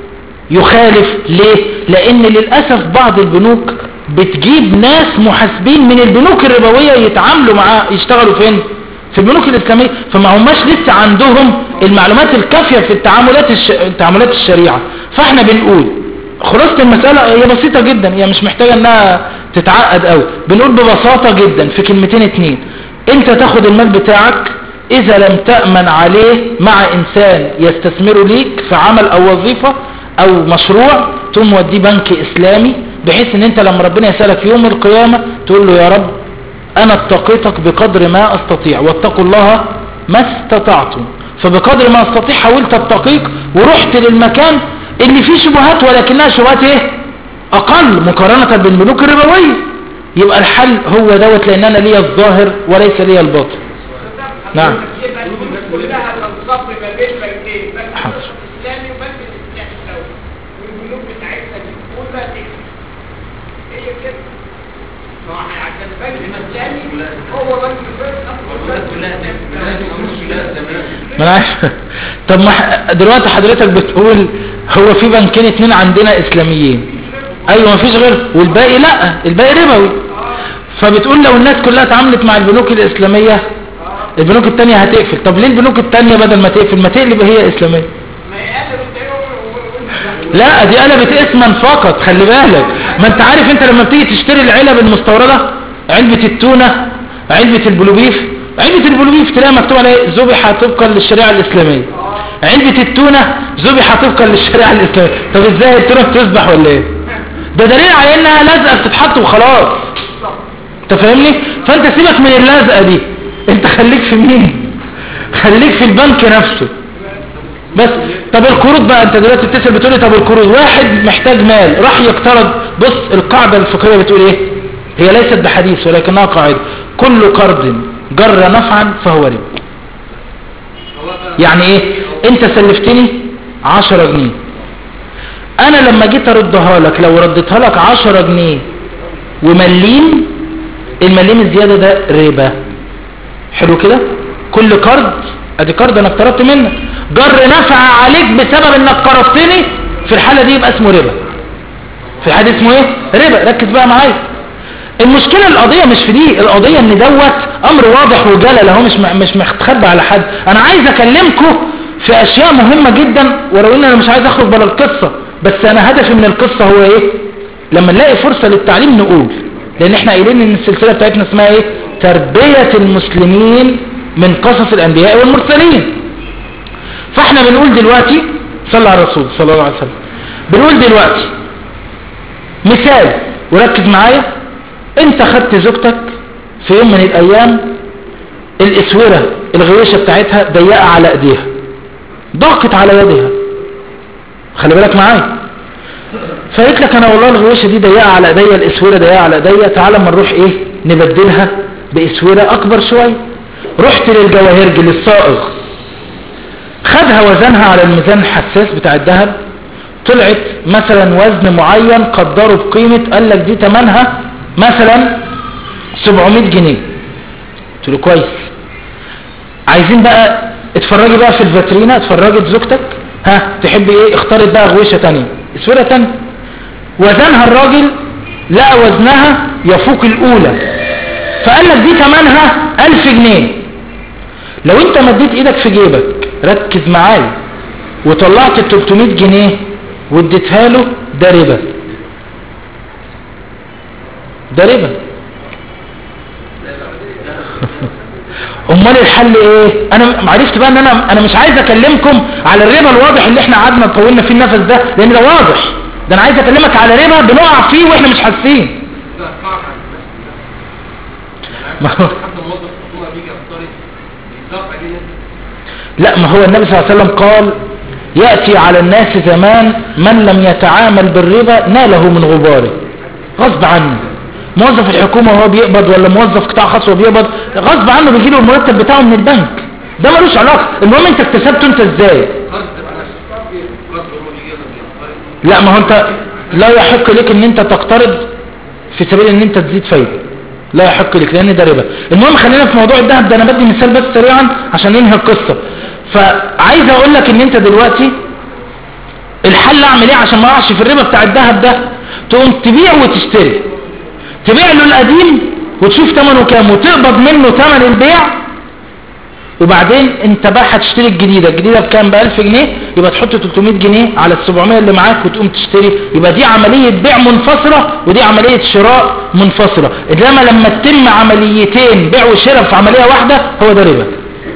يخالف ليه لان للأسف بعض البنوك بتجيب ناس محاسبين من البنوك الربوية يتعاملوا معاه يشتغلوا فين في البنوك الإسلامية فما هماش لسه عندهم المعلومات الكافية في التعاملات الش... تعاملات الشريعة فاحنا بنقول خلاصة المسألة هي بسيطة جدا هي مش محتاجة انها تتعقد قوي بنقول ببساطة جدا في كلمتين اتنين انت تاخد المال بتاعك اذا لم تأمن عليه مع انسان يستثمره ليك في عمل او وظيفة او مشروع تقوم وديه بنك اسلامي بحيث ان انت لما ربنا يسألك في يوم القيامة تقول له يا رب انا اتقيتك بقدر ما استطيع واتقوا الله ما استطعتم فبقدر ما استطيع حاولت اتقيك ورحت للمكان اللي فيه شبهات ولكنها شبهات ايه اقل مقارنة بالبنوك الربوية يبقى الحل هو دوت لان انا ليا الظاهر وليس ليا الباطن نعم. يبقى البنوك كلها تنصب ما بين بنكين بنك حاضر. الاسلامي وبنك الاسلامي الدولي والبنوك بتاعتنا دي كلها تكسب هي كده ما هو عشان البنك الاسلامي هو بنك الفرد كلها ما انا عارف طب ما ح- دلوقتي حضرتك بتقول هو في بنكين اتنين عندنا اسلاميين ايوه ما فيش غير والباقي لا الباقي ربوي فبتقول لو الناس كلها اتعاملت مع البنوك الاسلامية البنوك التانية هتقفل طب ليه البنوك التانية بدل ما تقفل ما تقلب هي اسلامية ما يقلب الدنيا لا دي قلبت اسما فقط خلي بالك ما انت عارف انت لما بتيجي تشتري العلب المستوردة علبة التونة علبة البلوبيف علبة البلوبيف تلاقي مكتوب عليها ذبح طبقا للشريعة الإسلامية علبة التونة ذبح طبقا للشريعة الإسلامية طب ازاي التونة بتذبح ولا ايه ده دليل على انها لازقة بتتحط وخلاص انت فاهمني فانت سيبك من اللزقة دي انت خليك في مين خليك في البنك نفسه بس طب القروض بقى انت دلوقتي بتسأل بتقولي طب القروض واحد محتاج مال راح يقترض بص القاعدة الفقهية بتقول ايه هي ليست بحديث ولكنها قاعدة كل قرض جر نفعا فهو ربا يعني ايه انت سلفتني عشرة جنيه انا لما جيت اردها لك لو رديتها لك عشرة جنيه ومليم المليم الزيادة ده ربا حلو كده كل قرض ادي قرض انا اقترضت منك جر نفع عليك بسبب انك قرضتني في الحالة دي يبقى اسمه ربا في الحالة اسمه ايه ربا ركز بقى معايا المشكلة القضية مش في دي القضية ان دوت امر واضح وجلل اهو مش مش مستخبى على حد انا عايز اكلمكم في اشياء مهمة جدا ولو ان انا مش عايز اخرج بره القصة بس انا هدفي من القصة هو ايه لما نلاقي فرصة للتعليم نقول لان احنا قايلين ان السلسلة بتاعتنا اسمها ايه تربية المسلمين من قصص الانبياء والمرسلين فاحنا بنقول دلوقتي صلى على الرسول صلى الله عليه وسلم بنقول دلوقتي مثال وركز معايا انت خدت زوجتك في يوم من الايام الاسورة الغويشة بتاعتها ضيقة على ايديها ضاقت على يدها خلي بالك معايا فقلت لك انا والله الغويشة دي ضيقة على ايديا الاسورة ضيقة على ايديا تعالى اما نروح ايه نبدلها باسورة اكبر شوية رحت للجواهرج للصائغ خدها وزنها على الميزان الحساس بتاع الذهب طلعت مثلا وزن معين قدره بقيمة قال لك دي تمنها مثلا 700 جنيه قلت له كويس عايزين بقى اتفرجي بقى في الفاترينا اتفرجت زوجتك ها تحب ايه اختارت بقى غويشة تانية اسورة تانية وزنها الراجل لقى وزنها يفوق الاولى فقال لك دي تمنها 1000 جنيه لو انت مديت ايدك في جيبك ركز معايا وطلعت ال 300 جنيه واديتها له ده ربا ده ربا امال الحل ايه انا عرفت بقى ان انا انا مش عايز اكلمكم على الربا الواضح اللي احنا قعدنا طولنا فيه النفس ده لان ده واضح ده انا عايز اكلمك على ربا بنقع فيه واحنا مش حاسين ما هو لا ما هو النبي صلى الله عليه وسلم قال يأتي على الناس زمان من لم يتعامل بالربا ناله من غباره غصب عنه موظف الحكومة وهو بيقبض ولا موظف قطاع خاص وهو بيقبض غصب عنه بيجي له المرتب بتاعه من البنك ده ملوش علاقة المهم انت اكتسبته انت ازاي لا ما هو انت لا يحق لك ان انت تقترض في سبيل ان انت تزيد فايدة لا يحق لك لان ده ربا المهم خلينا في موضوع الذهب ده انا بدي مثال بس سريعا عشان ننهي القصة فعايز اقول لك ان انت دلوقتي الحل اعمل ايه عشان ما اقعش في الربا بتاع الذهب ده تقوم تبيع وتشتري تبيع له القديم وتشوف ثمنه كام وتقبض منه ثمن البيع وبعدين انت بقى هتشتري الجديده الجديده بكام ب 1000 جنيه يبقى تحط 300 جنيه على ال 700 اللي معاك وتقوم تشتري يبقى دي عمليه بيع منفصله ودي عمليه شراء منفصله انما لما تتم عمليتين بيع وشراء في عمليه واحده هو ده ربا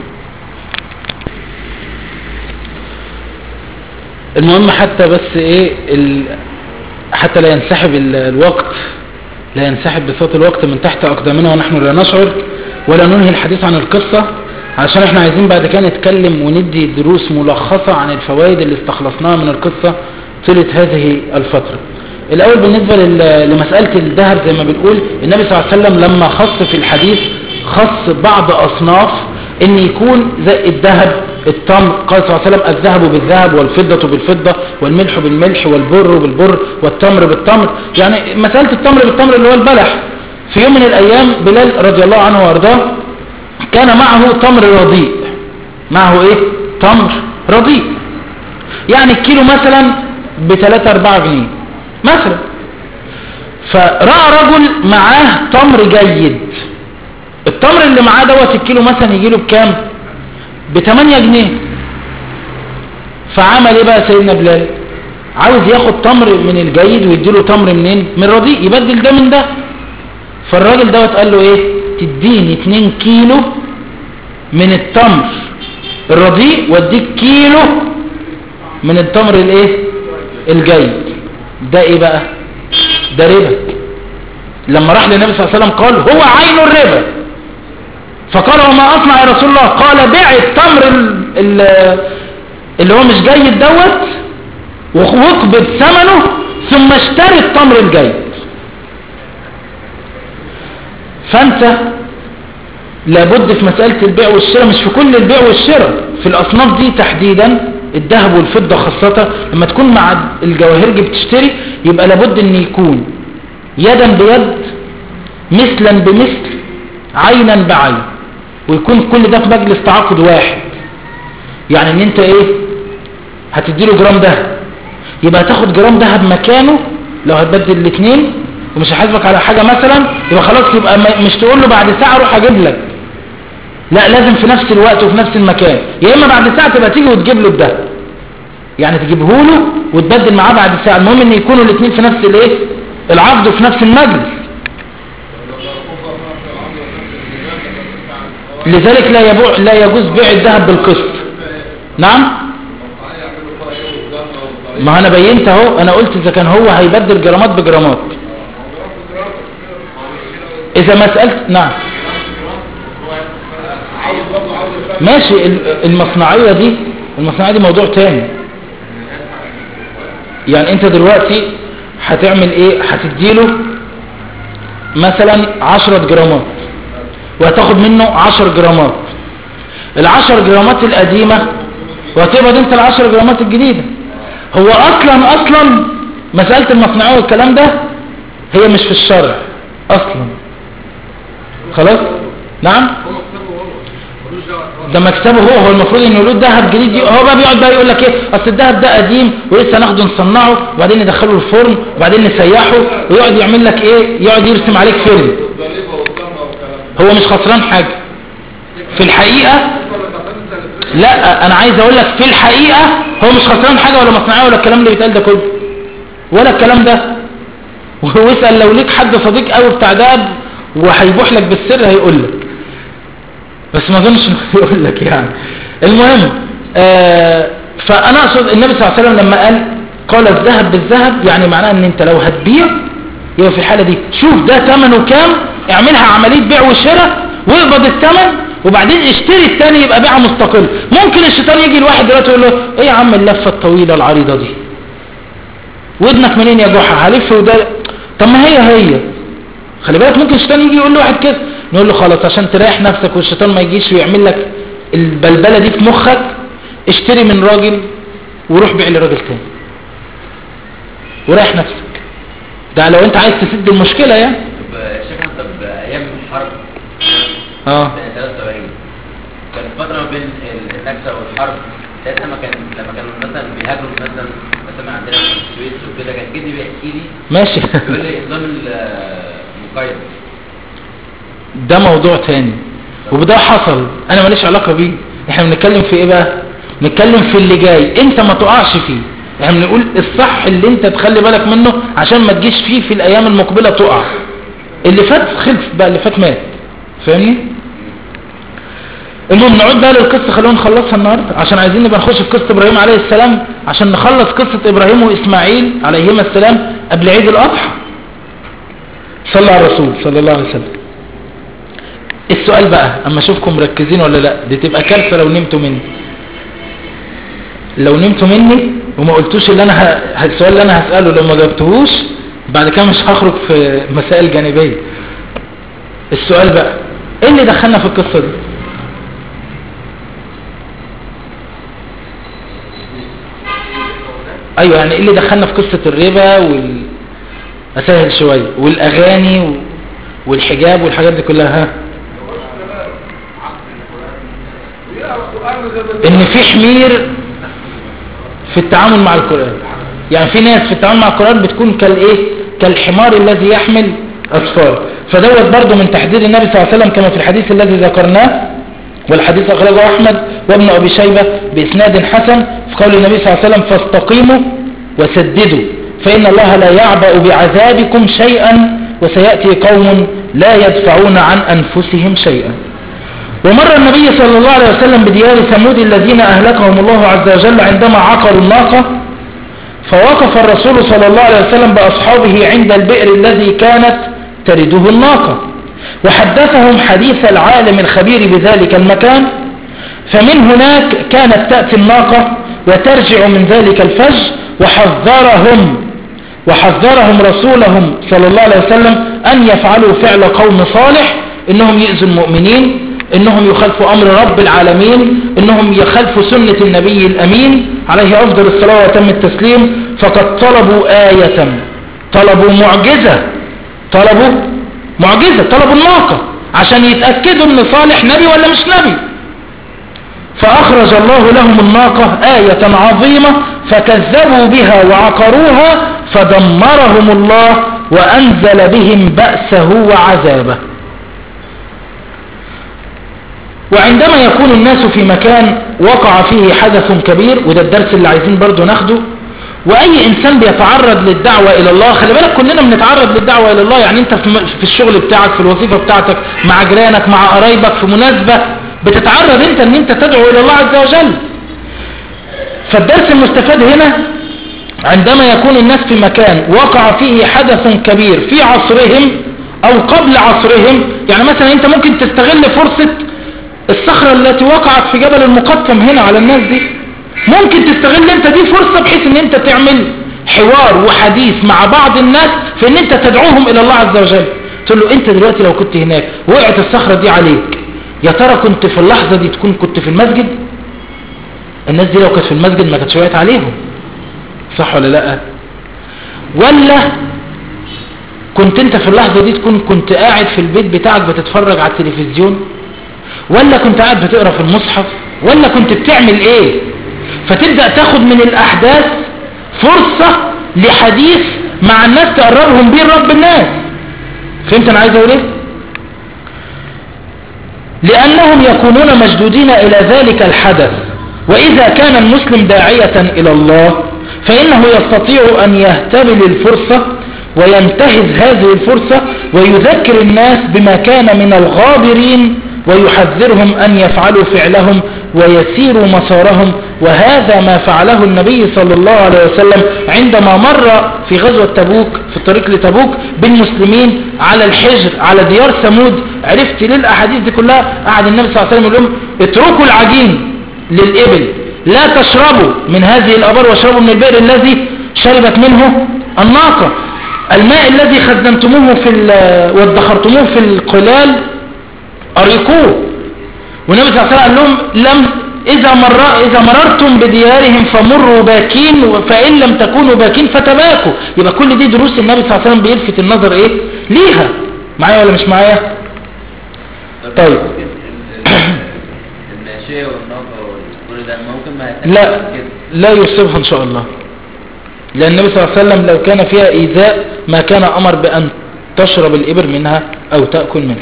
المهم حتى بس ايه ال... حتى لا ينسحب ال... الوقت لا ينسحب بصوت الوقت من تحت أقدامنا ونحن لا نشعر ولا ننهي الحديث عن القصة عشان احنا عايزين بعد كده نتكلم وندي دروس ملخصة عن الفوائد اللي استخلصناها من القصة طيلة هذه الفترة الأول بالنسبة لل- لمسألة الذهب زي ما بنقول النبي صلى الله عليه وسلم لما خص في الحديث خص بعض أصناف ان يكون زي الذهب التمر قال صلى الله عليه وسلم الذهب بالذهب والفضة بالفضة والملح بالملح والبر بالبر والتمر بالتمر يعني مسألة التمر بالتمر اللي هو البلح في يوم من الأيام بلال رضي الله عنه وارضاه كان معه تمر رديء معه ايه تمر رديء يعني الكيلو مثلا بثلاثة أربعة جنيه مثلا فرأى رجل معاه تمر جيد التمر اللي معاه دوت الكيلو مثلا يجيله بكام ب 8 جنيه فعمل ايه بقى سيدنا بلال عاوز ياخد تمر من الجيد ويديله تمر منين من رديء يبدل ده من ده فالراجل دوت قال له ايه تديني 2 كيلو من التمر الرديء واديك كيلو من التمر الايه الجيد ده ايه بقى ده ربا لما راح للنبي صلى الله عليه وسلم قال هو عين الربا فقال وما اصنع يا رسول الله قال بيع التمر ال- ال- اللي هو مش جيد دوت واقبض ثمنه ثم اشتري التمر الجيد فانت لابد في مسألة البيع والشراء مش في كل البيع والشراء في الأصناف دي تحديدا الذهب والفضة خاصة لما تكون مع الجواهرجي بتشتري يبقى لابد ان يكون يدا بيد مثلا بمثل عينا بعين ويكون كل ده في مجلس تعاقد واحد يعني ان انت ايه هتديله جرام دهب يبقى هتاخد جرام دهب مكانه لو هتبدل الاثنين ومش هحاسبك على حاجة مثلا يبقى خلاص يبقى ما- مش تقول له بعد ساعة اروح اجيب لك لا لازم في نفس الوقت وفي نفس المكان يا اما بعد ساعة تبقى تيجي وتجيب له الدهب يعني تجيبه له وتبدل معاه بعد ساعة المهم ان يكونوا الاثنين في نفس الايه العقد وفي نفس المجلس لذلك لا يبوع لا يجوز بيع الذهب بالقسط نعم ما انا بينت اهو انا قلت اذا كان هو هيبدل جرامات بجرامات اذا مسألة نعم ماشي ال- المصنعية دي المصنعية دي موضوع تاني يعني انت دلوقتي هتعمل ايه هتديله مثلا عشرة جرامات وهتاخد منه عشر جرامات العشر جرامات القديمة وهتقبض انت العشر جرامات الجديدة هو اصلا اصلا مسألة المصنعية والكلام ده هي مش في الشرع اصلا خلاص نعم ده مكسبه هو هو المفروض انه له ذهب جديد ي- هو بقى بيقعد بقى يقول لك ايه اصل الذهب ده قديم ولسه ناخده نصنعه وبعدين ندخله الفرن وبعدين نسيحه ويقعد يعمل لك ايه يقعد يرسم عليك فيلم هو مش خسران حاجة في الحقيقة لا انا عايز اقول لك في الحقيقة هو مش خسران حاجة ولا مصنعية ولا الكلام اللي بيتقال ده كله ولا الكلام ده واسأل لو ليك حد صديق قوي بتاع دهب وهيبوح لك بالسر هيقول لك بس ما اظنش انه يقول لك يعني المهم آه فانا اقصد النبي صلى الله عليه وسلم لما قال قال الذهب بالذهب يعني معناه ان انت لو هتبيع يبقى في الحاله دي شوف ده ثمنه كام اعملها عمليه بيع وشراء واقبض الثمن وبعدين اشتري الثاني يبقى بيعه مستقل ممكن الشيطان يجي الواحد دلوقتي يقول له ايه يا عم اللفه الطويله العريضه دي ودنك منين يا جحا هلف وده طب ما هي هي خلي بالك ممكن الشيطان يجي يقول لواحد كده نقول له خلاص عشان تريح نفسك والشيطان ما يجيش ويعمل لك البلبله دي في مخك اشتري من راجل وروح بيع لراجل تاني وريح نفسك ده لو انت عايز تسد المشكله يعني طب شيخنا طب ايام الحرب اه سنة 73 كان فترة ما بين ال- النكسة والحرب ساعتها ما كان لما كانوا مثلا بيهاجروا مثلا مثلا عندنا في السويس وكده كان جدي بيحكي لي ماشي بيقول لي نظام المقايضة ده موضوع تاني وده حصل انا ماليش علاقة بيه احنا بنتكلم في ايه بقى نتكلم في اللي جاي انت ما تقعش فيه احنا بنقول الصح اللي انت تخلي بالك منه عشان ما تجيش فيه في الايام المقبلة تقع اللي فات خلص بقى اللي فات مات فاهمني المهم نعود بقى للقصة خلونا نخلصها النهاردة عشان عايزين نبقى نخش في قصة ابراهيم عليه السلام عشان نخلص قصة ابراهيم واسماعيل عليهما السلام قبل عيد الاضحى صلى على الرسول صلى الله عليه وسلم السؤال بقى اما اشوفكم مركزين ولا لا دي تبقى كارثه لو نمتوا مني لو نمتوا مني وما قلتوش اللي انا ه... السؤال اللي انا هساله لو ما جاوبتهوش بعد كده مش هخرج في مسائل جانبيه السؤال بقى ايه اللي دخلنا في القصه دي ايوه يعني ايه اللي دخلنا في قصه الربا وال اسهل شويه والاغاني و... والحجاب والحاجات دي كلها ها ان في حمير في التعامل مع القرآن يعني في ناس في التعامل مع القرآن بتكون كالايه كالحمار الذي يحمل اطفال فدوت برضو من تحذير النبي صلى الله عليه وسلم كما في الحديث الذي ذكرناه والحديث اخرجه احمد وابن ابي شيبة باسناد حسن في قول النبي صلى الله عليه وسلم فاستقيموا وسددوا فان الله لا يعبأ بعذابكم شيئا وسيأتي قوم لا يدفعون عن انفسهم شيئا ومر النبي صلى الله عليه وسلم بديار ثمود الذين أهلكهم الله عز وجل عندما عقروا الناقة فوقف الرسول صلى الله عليه وسلم بأصحابه عند البئر الذي كانت ترده الناقة وحدثهم حديث العالم الخبير بذلك المكان فمن هناك كانت تأتي الناقة وترجع من ذلك الفج وحذرهم وحذرهم رسولهم صلى الله عليه وسلم أن يفعلوا فعل قوم صالح إنهم يؤذوا المؤمنين إنهم يخالفوا أمر رب العالمين إنهم يخالفوا سنة النبي الأمين عليه أفضل الصلاة وتم التسليم فقد طلبوا آية طلبوا معجزة طلبوا معجزة طلبوا الناقة عشان يتأكدوا ان صالح نبي ولا مش نبي فأخرج الله لهم الناقة آية عظيمة فكذبوا بها وعقروها فدمرهم الله وأنزل بهم بأسه وعذابه وعندما يكون الناس في مكان وقع فيه حدث كبير وده الدرس اللي عايزين برضو ناخده واي انسان بيتعرض للدعوة الى الله خلي بالك كلنا بنتعرض للدعوة الى الله يعني انت في في الشغل بتاعك في الوظيفة بتاعتك مع جيرانك مع قرايبك في مناسبة بتتعرض انت ان انت تدعو الى الله عز وجل فالدرس المستفاد هنا عندما يكون الناس في مكان وقع فيه حدث كبير في عصرهم او قبل عصرهم يعني مثلا انت ممكن تستغل فرصة الصخرة التي وقعت في جبل المقطم هنا على الناس دي ممكن تستغل انت دي فرصة بحيث ان انت تعمل حوار وحديث مع بعض الناس في ان انت تدعوهم الى الله عز وجل تقول له انت دلوقتي لو كنت هناك وقعت الصخرة دي عليك يا ترى كنت في اللحظة دي تكون كنت في المسجد الناس دي لو كانت في المسجد ما كانتش وقعت عليهم صح ولا لا ولا كنت انت في اللحظة دي تكون كنت قاعد في البيت بتاعك بتتفرج على التلفزيون ولا كنت قاعد بتقرا في المصحف ولا كنت بتعمل ايه فتبدأ تاخد من الأحداث فرصة لحديث مع الناس تقربهم بيه رب الناس فهمت أنا عايز أقول إيه؟ لأنهم يكونون مشدودين إلى ذلك الحدث وإذا كان المسلم داعية إلى الله فإنه يستطيع أن يهتبل الفرصة وينتهز هذه الفرصة ويذكر الناس بما كان من الغابرين ويحذرهم أن يفعلوا فعلهم ويسيروا مسارهم وهذا ما فعله النبي صلى الله عليه وسلم عندما مر في غزوة تبوك في الطريق لتبوك بالمسلمين على الحجر على ديار ثمود عرفت ليه الأحاديث دي كلها قعد النبي صلى الله عليه وسلم يقول لهم اتركوا العجين للإبل لا تشربوا من هذه الأبار واشربوا من البئر الذي شربت منه الناقة الماء الذي خزنتموه في وادخرتموه في القلال أريقوه والنبي صلى الله عليه وسلم قال لهم لم إذا, مر إذا مررتم بديارهم فمروا باكين فإن لم تكونوا باكين فتباكوا يبقى كل دي دروس النبي صلى الله عليه وسلم بيلفت النظر إيه ليها معايا ولا مش معايا طيب ممكن ال- ال- الماشية والناقة وكل ده ممكن ما يتأكد لا كده لا يصيبها إن شاء الله لأن النبي صلى الله عليه وسلم لو كان فيها إيذاء ما كان أمر بأن تشرب الإبر منها أو تأكل منها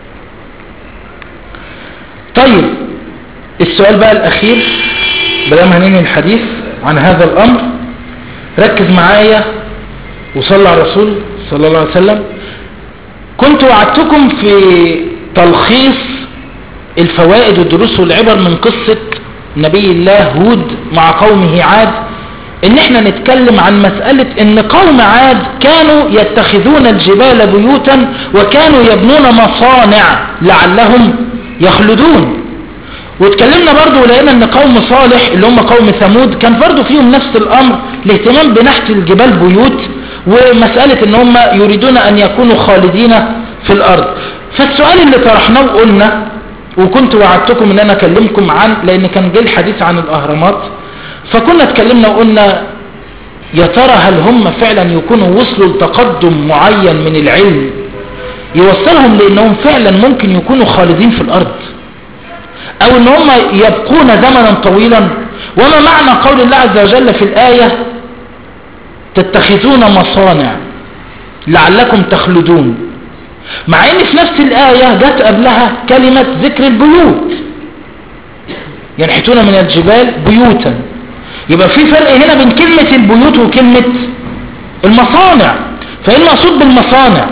طيب السؤال بقى الأخير بلام هننهي الحديث عن هذا الأمر ركز معايا وصلى على الرسول صلى الله عليه وسلم كنت وعدتكم في تلخيص الفوائد والدروس والعبر من قصة نبي الله هود مع قومه عاد ان احنا نتكلم عن مسألة ان قوم عاد كانوا يتخذون الجبال بيوتا وكانوا يبنون مصانع لعلهم يخلدون واتكلمنا برضو ولقينا ان قوم صالح اللي هم قوم ثمود كان برضو فيهم نفس الامر الاهتمام بنحت الجبال بيوت ومسألة ان هم يريدون ان يكونوا خالدين في الارض فالسؤال اللي طرحناه وقلنا وكنت وعدتكم ان انا اكلمكم عن لان كان جه الحديث عن الاهرامات فكنا اتكلمنا وقلنا يا ترى هل هم فعلا يكونوا وصلوا لتقدم معين من العلم يوصلهم لانهم فعلا ممكن يكونوا خالدين في الارض او ان هم يبقون زمنا طويلا وما معنى قول الله عز وجل في الآية تتخذون مصانع لعلكم تخلدون مع ان في نفس الآية جت قبلها كلمة ذكر البيوت ينحتون من الجبال بيوتا يبقى في فرق هنا بين كلمة البيوت وكلمة المصانع فايه المقصود بالمصانع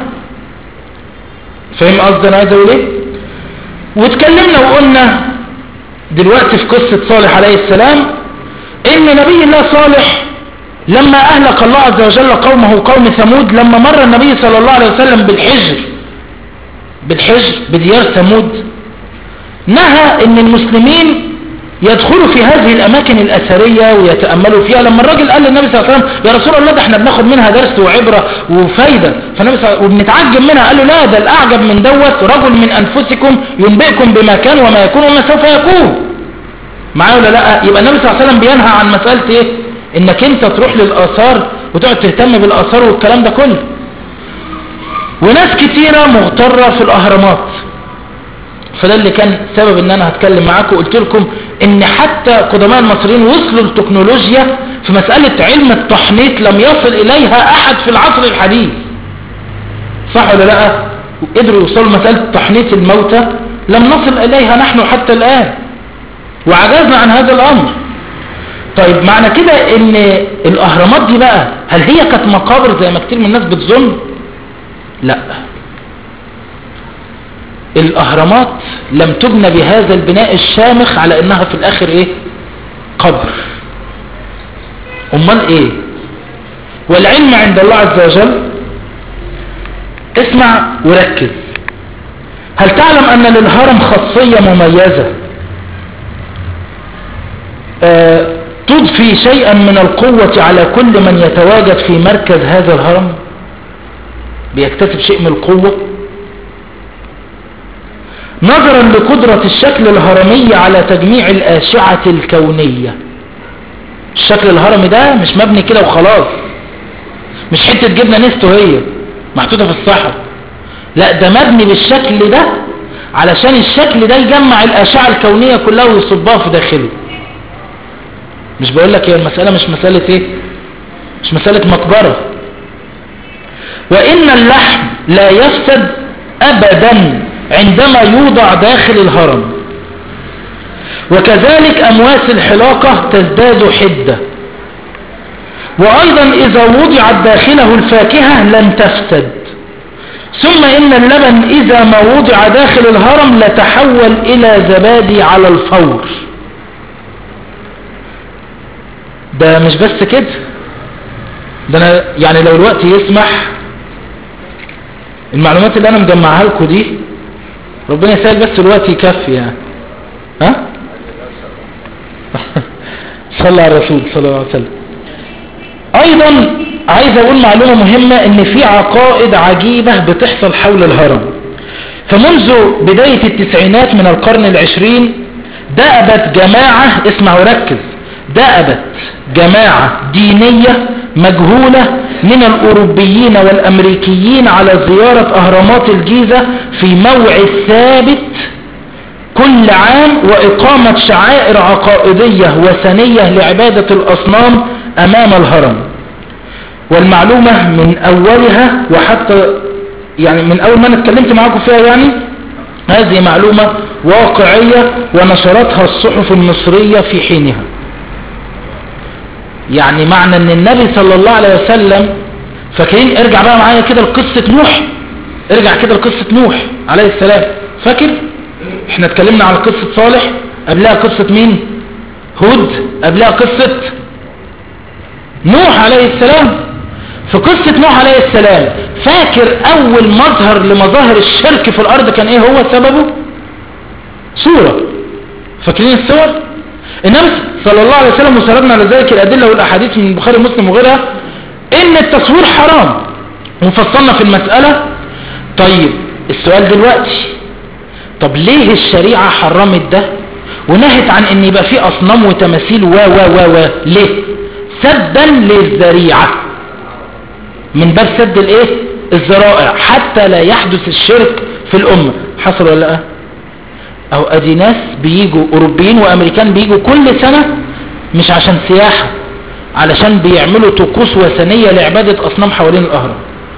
فاهم قصدي انا عايز اقول ايه واتكلمنا وقلنا دلوقتي في قصة صالح عليه السلام ان نبي الله صالح لما اهلك الله عز وجل قومه قوم ثمود لما مر النبي صلى الله عليه وسلم بالحجر بالحجر بديار ثمود نهى ان المسلمين يدخلوا في هذه الأماكن الأثرية ويتأملوا فيها لما الراجل قال للنبي صلى الله عليه وسلم يا رسول الله ده احنا بناخد منها درس وعبرة وفايدة فالنبي صلى الله عليه وسلم وبنتعجب منها قال له لا ده الأعجب من دوت رجل من أنفسكم ينبئكم بما كان وما يكون وما سوف يكون معايا ولا لا يبقى النبي صلى الله عليه وسلم بينهى عن مسألة ايه انك انت تروح للآثار وتقعد تهتم بالآثار والكلام ده كله وناس كتيرة مغترة في الأهرامات فده اللي كان سبب ان انا هتكلم معاكم وقلت لكم ان حتى قدماء المصريين وصلوا للتكنولوجيا في مسألة علم التحنيط لم يصل اليها احد في العصر الحديث صح ولا لا قدروا يوصلوا مسألة تحنيط الموتى لم نصل اليها نحن حتى الان وعجزنا عن هذا الامر طيب معنى كده ان الاهرامات دي بقى هل هي كانت مقابر زي ما كتير من الناس بتظن لا الاهرامات لم تبنى بهذا البناء الشامخ على انها في الاخر ايه قبر امال ايه والعلم عند الله عز وجل اسمع وركز هل تعلم ان للهرم خاصية مميزة آه تضفي شيئا من القوة على كل من يتواجد في مركز هذا الهرم بيكتسب شيء من القوة نظرا لقدرة الشكل الهرمي على تجميع الآشعة الكونية الشكل الهرمي ده مش مبني كده وخلاص مش حتة جبنة نستو هي محطوطة في الصحراء لا ده مبني بالشكل ده علشان الشكل ده يجمع الأشعة الكونية كلها ويصبها في داخله مش بقول لك هي المسألة مش مسألة ايه مش مسألة مقبرة وإن اللحم لا يفسد أبدا عندما يوضع داخل الهرم وكذلك أمواس الحلاقة تزداد حدة وأيضا إذا وضعت داخله الفاكهة لن تفسد ثم إن اللبن إذا ما وضع داخل الهرم لتحول إلى زبادي على الفور ده مش بس كده ده أنا يعني لو الوقت يسمح المعلومات اللي أنا مجمعها لكم دي ربنا يسهل بس الوقت يكفي يعني ها صلى على الرسول صلى الله عليه وسلم ايضا عايز اقول معلومة مهمة ان في عقائد عجيبة بتحصل حول الهرم فمنذ بداية التسعينات من القرن العشرين دأبت جماعة اسمع وركز دأبت جماعة دينية مجهولة من الأوروبيين والأمريكيين على زيارة أهرامات الجيزة في موعد ثابت كل عام وإقامة شعائر عقائدية وثنية لعبادة الأصنام أمام الهرم والمعلومة من أولها وحتى يعني من أول ما أنا اتكلمت معاكم فيها يعني هذه معلومة واقعية ونشرتها الصحف المصرية في حينها يعني معنى ان النبي صلى الله عليه وسلم فاكرين ارجع بقى معايا كده لقصة نوح ارجع كده لقصة نوح عليه السلام فاكر احنا اتكلمنا على قصة صالح قبلها قصة مين هود قبلها قصة نوح عليه السلام في قصة نوح عليه السلام فاكر اول مظهر لمظاهر الشرك في الارض كان ايه هو سببه صورة فاكرين الصور النبي صلى الله عليه وسلم وسردنا على ذلك الأدلة والأحاديث من البخاري ومسلم وغيرها إن التصوير حرام وفصلنا في المسألة طيب السؤال دلوقتي طب ليه الشريعة حرمت ده ونهت عن ان يبقى في اصنام وتماثيل و و و و ليه سدا للذريعة من باب سد الايه الذرائع حتى لا يحدث الشرك في الامة حصل ولا لا او ادي ناس بيجوا اوروبيين وامريكان بيجوا كل سنة مش عشان سياحة علشان بيعملوا طقوس وثنية لعبادة اصنام حوالين الاهرام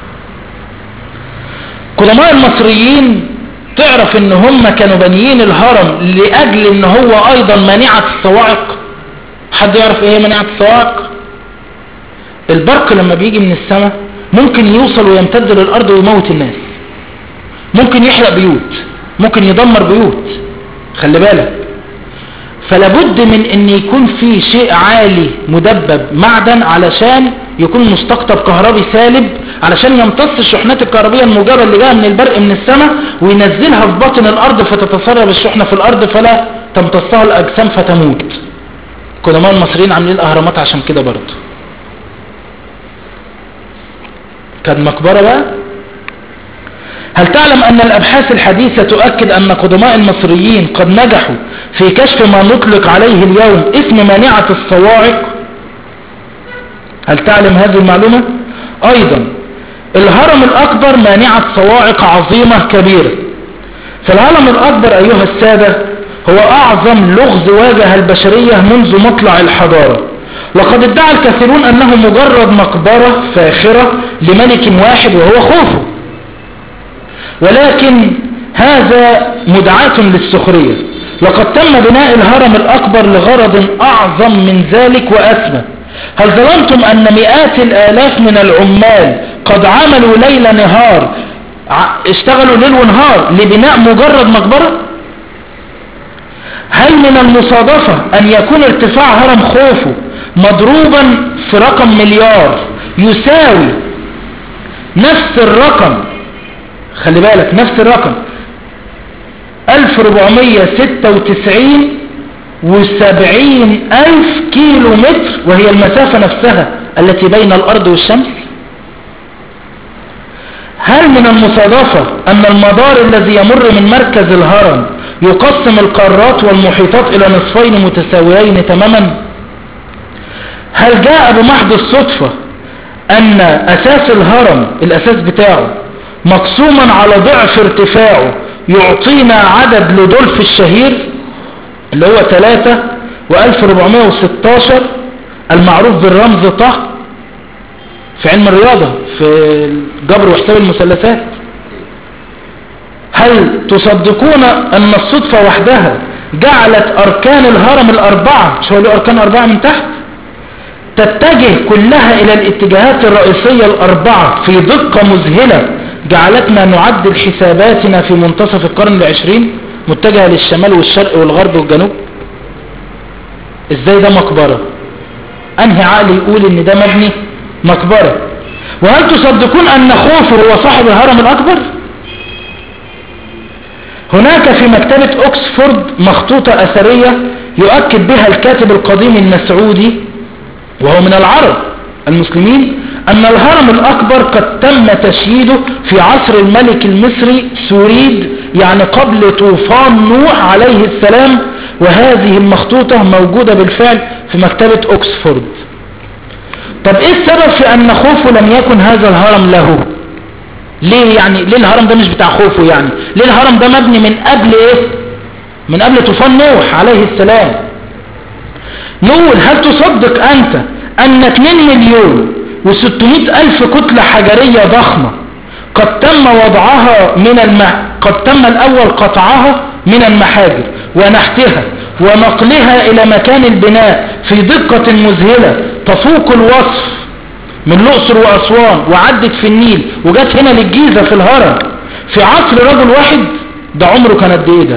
قدماء المصريين تعرف ان هم كانوا بانيين الهرم لاجل ان هو ايضا مانعة الصواعق حد يعرف ايه هي مانعة الصواعق البرق لما بيجي من السماء ممكن يوصل ويمتد للارض ويموت الناس ممكن يحرق بيوت ممكن يدمر بيوت خلي بالك فلابد من ان يكون في شيء عالي مدبب معدن علشان يكون مستقطب كهربي سالب علشان يمتص الشحنات الكهربية الموجبة اللي جاية من البرق من السماء وينزلها في باطن الارض فتتسرب الشحنة في الارض فلا تمتصها الأجسام فتموت قدماء المصريين عاملين الأهرامات عشان كده برضه كان مقبرة بقى هل تعلم أن الأبحاث الحديثة تؤكد أن قدماء المصريين قد نجحوا في كشف ما نطلق عليه اليوم اسم مانعة الصواعق هل تعلم هذه المعلومة أيضا الهرم الأكبر مانعة صواعق عظيمة كبيرة فالهرم الأكبر أيها السادة هو أعظم لغز واجه البشرية منذ مطلع الحضارة وقد ادعى الكثيرون أنه مجرد مقبرة فاخرة لملك واحد وهو خوفو ولكن هذا مدعاة للسخرية لقد تم بناء الهرم الأكبر لغرض أعظم من ذلك وأسمى هل ظننتم أن مئات الآلاف من العمال قد عملوا ليل نهار ع- اشتغلوا ليل ونهار لبناء مجرد مقبرة هل من المصادفة أن يكون ارتفاع هرم خوفو مضروبا في رقم مليار يساوي نفس الرقم خلي بالك نفس الرقم 1496 وسبعين ألف كيلو متر وهي المسافة نفسها التي بين الأرض والشمس هل من المصادفة أن المدار الذي يمر من مركز الهرم يقسم القارات والمحيطات إلى نصفين متساويين تماما هل جاء بمحض الصدفة أن أساس الهرم الأساس بتاعه مقسوما على ضعف ارتفاعه يعطينا عدد لدولف الشهير اللي هو 3 و1416 المعروف بالرمز طه في علم الرياضة في الجبر وحساب المثلثات هل تصدقون أن الصدفة وحدها جعلت أركان الهرم الأربعة شو له أركان أربعة من تحت تتجه كلها إلى الاتجاهات الرئيسية الأربعة في دقة مذهلة جعلتنا نعدل حساباتنا في منتصف القرن العشرين متجهة للشمال والشرق والغرب والجنوب ازاي ده مقبرة انهي عقل يقول ان ده مبني مقبرة وهل تصدقون ان خوفو هو صاحب الهرم الاكبر هناك في مكتبة اوكسفورد مخطوطة اثرية يؤكد بها الكاتب القديم المسعودي وهو من العرب المسلمين أن الهرم الأكبر قد تم تشييده في عصر الملك المصري سوريد يعني قبل طوفان نوح عليه السلام وهذه المخطوطة موجودة بالفعل في مكتبة أكسفورد طب إيه السبب في أن خوفو لم يكن هذا الهرم له ليه يعني ليه الهرم ده مش بتاع خوفو يعني ليه الهرم ده مبني من قبل إيه من قبل طوفان نوح عليه السلام نقول هل تصدق أنت أن 2 مليون و600 ألف كتلة حجرية ضخمة قد تم وضعها من الم... قد تم الأول قطعها من المحاجر ونحتها ونقلها إلى مكان البناء في دقة مذهلة تفوق الوصف من الأقصر وأسوان وعدت في النيل وجت هنا للجيزة في الهرم في عصر رجل واحد ده عمره كان قد ايه ده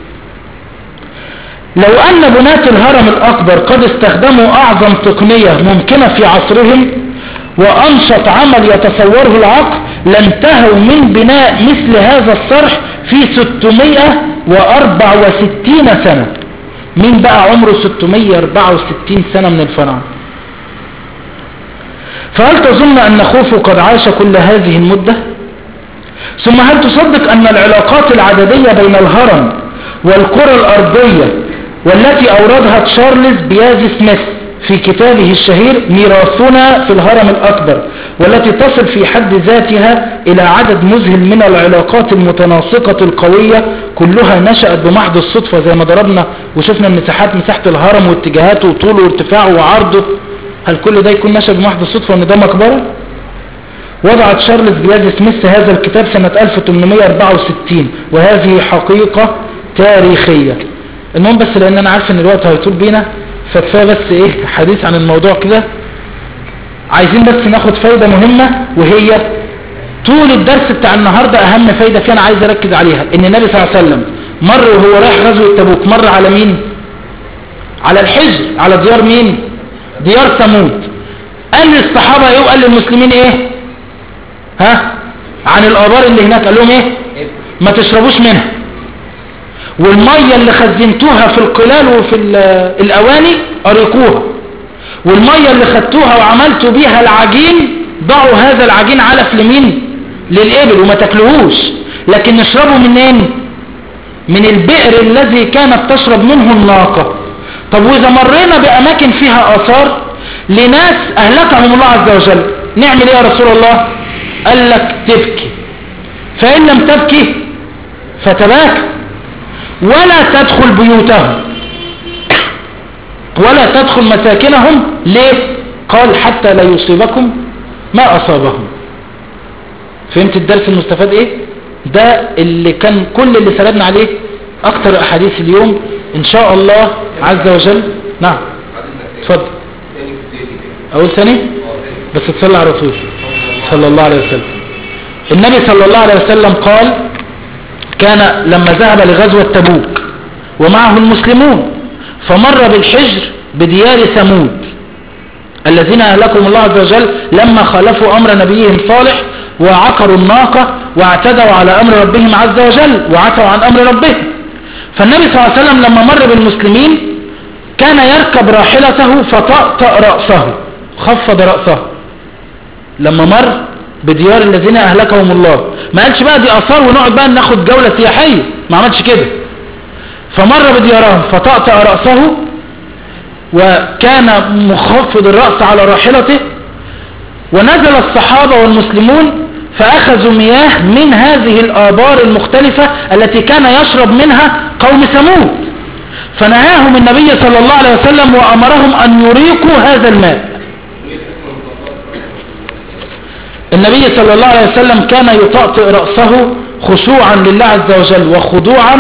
لو أن بناة الهرم الأكبر قد استخدموا أعظم تقنية ممكنة في عصرهم وأنشط عمل يتصوره العقل لانتهوا من بناء مثل هذا الصرح في 664 سنة مين بقى عمره 664 سنة من الفراعنة فهل تظن أن خوفو قد عاش كل هذه المدة ثم هل تصدق أن العلاقات العددية بين الهرم والكرة الأرضية والتي أوردها تشارلز بيازي سميث في كتابه الشهير ميراثنا في الهرم الأكبر والتي تصل في حد ذاتها إلى عدد مذهل من العلاقات المتناسقة القوية كلها نشأت بمحض الصدفة زي ما ضربنا وشفنا المساحات مساحة الهرم واتجاهاته وطوله وارتفاعه وعرضه هل كل ده يكون نشأ بمحض الصدفة وان ده مقبرة وضع تشارلز بيازي سميث هذا الكتاب سنة 1864 وهذه حقيقة تاريخية المهم بس لان انا عارف ان الوقت هيطول بينا فكفايه بس ايه حديث عن الموضوع كده عايزين بس ناخد فايدة مهمة وهي طول الدرس بتاع النهاردة اهم فايدة فيه انا عايز اركز عليها ان النبي صلى الله عليه وسلم مر وهو رايح غزوة تبوك مر على مين على الحجر على ديار مين ديار ثمود قال للصحابة ايه وقال للمسلمين ايه ها عن الابار اللي هناك قال لهم ايه ما تشربوش منها والمية اللي خزنتوها في القلال وفي ال- الأواني أريقوها والمية اللي خدتوها وعملتوا بيها العجين ضعوا هذا العجين علف لمين للإبل وما تاكلوهوش لكن نشربه منين من البئر الذي كانت تشرب منه الناقة طب وإذا مرينا بأماكن فيها آثار لناس أهلكهم الله عز وجل نعمل إيه يا رسول الله قال لك تبكي فإن لم تبكي فتباكى ولا تدخل بيوتهم ولا تدخل مساكنهم ليه قال حتى لا يصيبكم ما أصابهم فهمت الدرس المستفاد ايه ده اللي كان كل اللي سردنا عليه اكتر احاديث اليوم ان شاء الله عز وجل نعم اتفضل اقول ثاني بس تصلي على رسول صلى الله عليه وسلم النبي صلى الله عليه وسلم قال كان لما ذهب لغزوة تبوك ومعه المسلمون فمر بالحجر بديار ثمود الذين أهلكهم الله عز وجل لما خالفوا أمر نبيهم صالح وعقروا الناقة واعتدوا على أمر ربهم عز وجل وعتوا عن أمر ربهم فالنبي صلى الله عليه وسلم لما مر بالمسلمين كان يركب راحلته فطأطأ رأسه خفض رأسه لما مر بديار الذين أهلكهم الله ما قالش بقى دي أثار ونقعد بقى ناخد جولة سياحية ما عملش كده فمر بديارهم فطأطأ رأسه وكان مخفض الرأس على راحلته ونزل الصحابة والمسلمون فأخذوا مياه من هذه الآبار المختلفة التي كان يشرب منها قوم ثمود فنهاهم النبي صلى الله عليه وسلم وأمرهم أن يريقوا هذا الماء النبي صلى الله عليه وسلم كان يطأطئ رأسه خشوعا لله عز وجل وخضوعا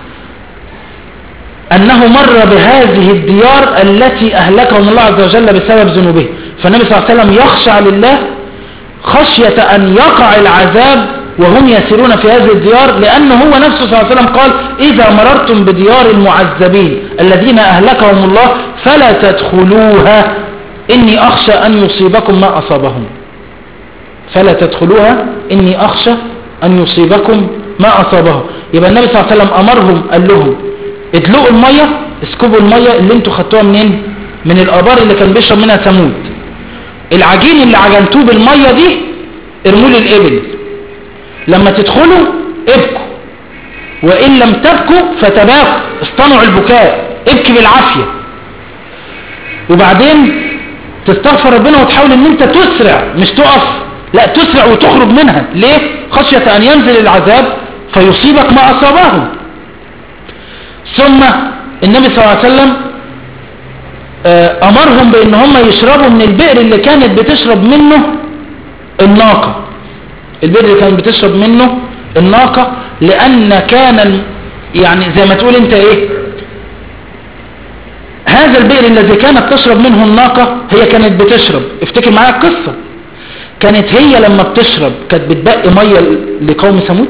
أنه مر بهذه الديار التي أهلكهم الله عز وجل بسبب ذنوبه فالنبي صلى الله عليه وسلم يخشع لله خشية أن يقع العذاب وهم يسيرون في هذه الديار لأنه هو نفسه صلى الله عليه وسلم قال إذا مررتم بديار المعذبين الذين أهلكهم الله فلا تدخلوها إني أخشى أن يصيبكم ما أصابهم فلا تدخلوها إني أخشى أن يصيبكم ما أصابهم يبقى النبي صلى الله عليه وسلم أمرهم قال لهم ادلقوا المية اسكبوا المية اللي انتوا خدتوها منين من الآبار اللي كان بيشرب منها ثمود العجين اللي عجنتوه بالمية دي ارموا لي الإبل لما تدخلوا ابكوا وإن لم تبكوا فتباكوا اصطنعوا البكاء ابكي بالعافية وبعدين تستغفر ربنا وتحاول ان انت تسرع مش تقف لا تسرع وتخرج منها ليه خشية ان ينزل العذاب فيصيبك ما اصابهم ثم النبي صلى الله عليه وسلم امرهم بان هم يشربوا من البئر اللي كانت بتشرب منه الناقة البئر اللي كانت بتشرب منه الناقة لان كان يعني زي ما تقول انت ايه هذا البئر الذي كانت تشرب منه الناقة هي كانت بتشرب افتكر معايا القصة كانت هي لما بتشرب كانت بتبقي مية لقوم ثمود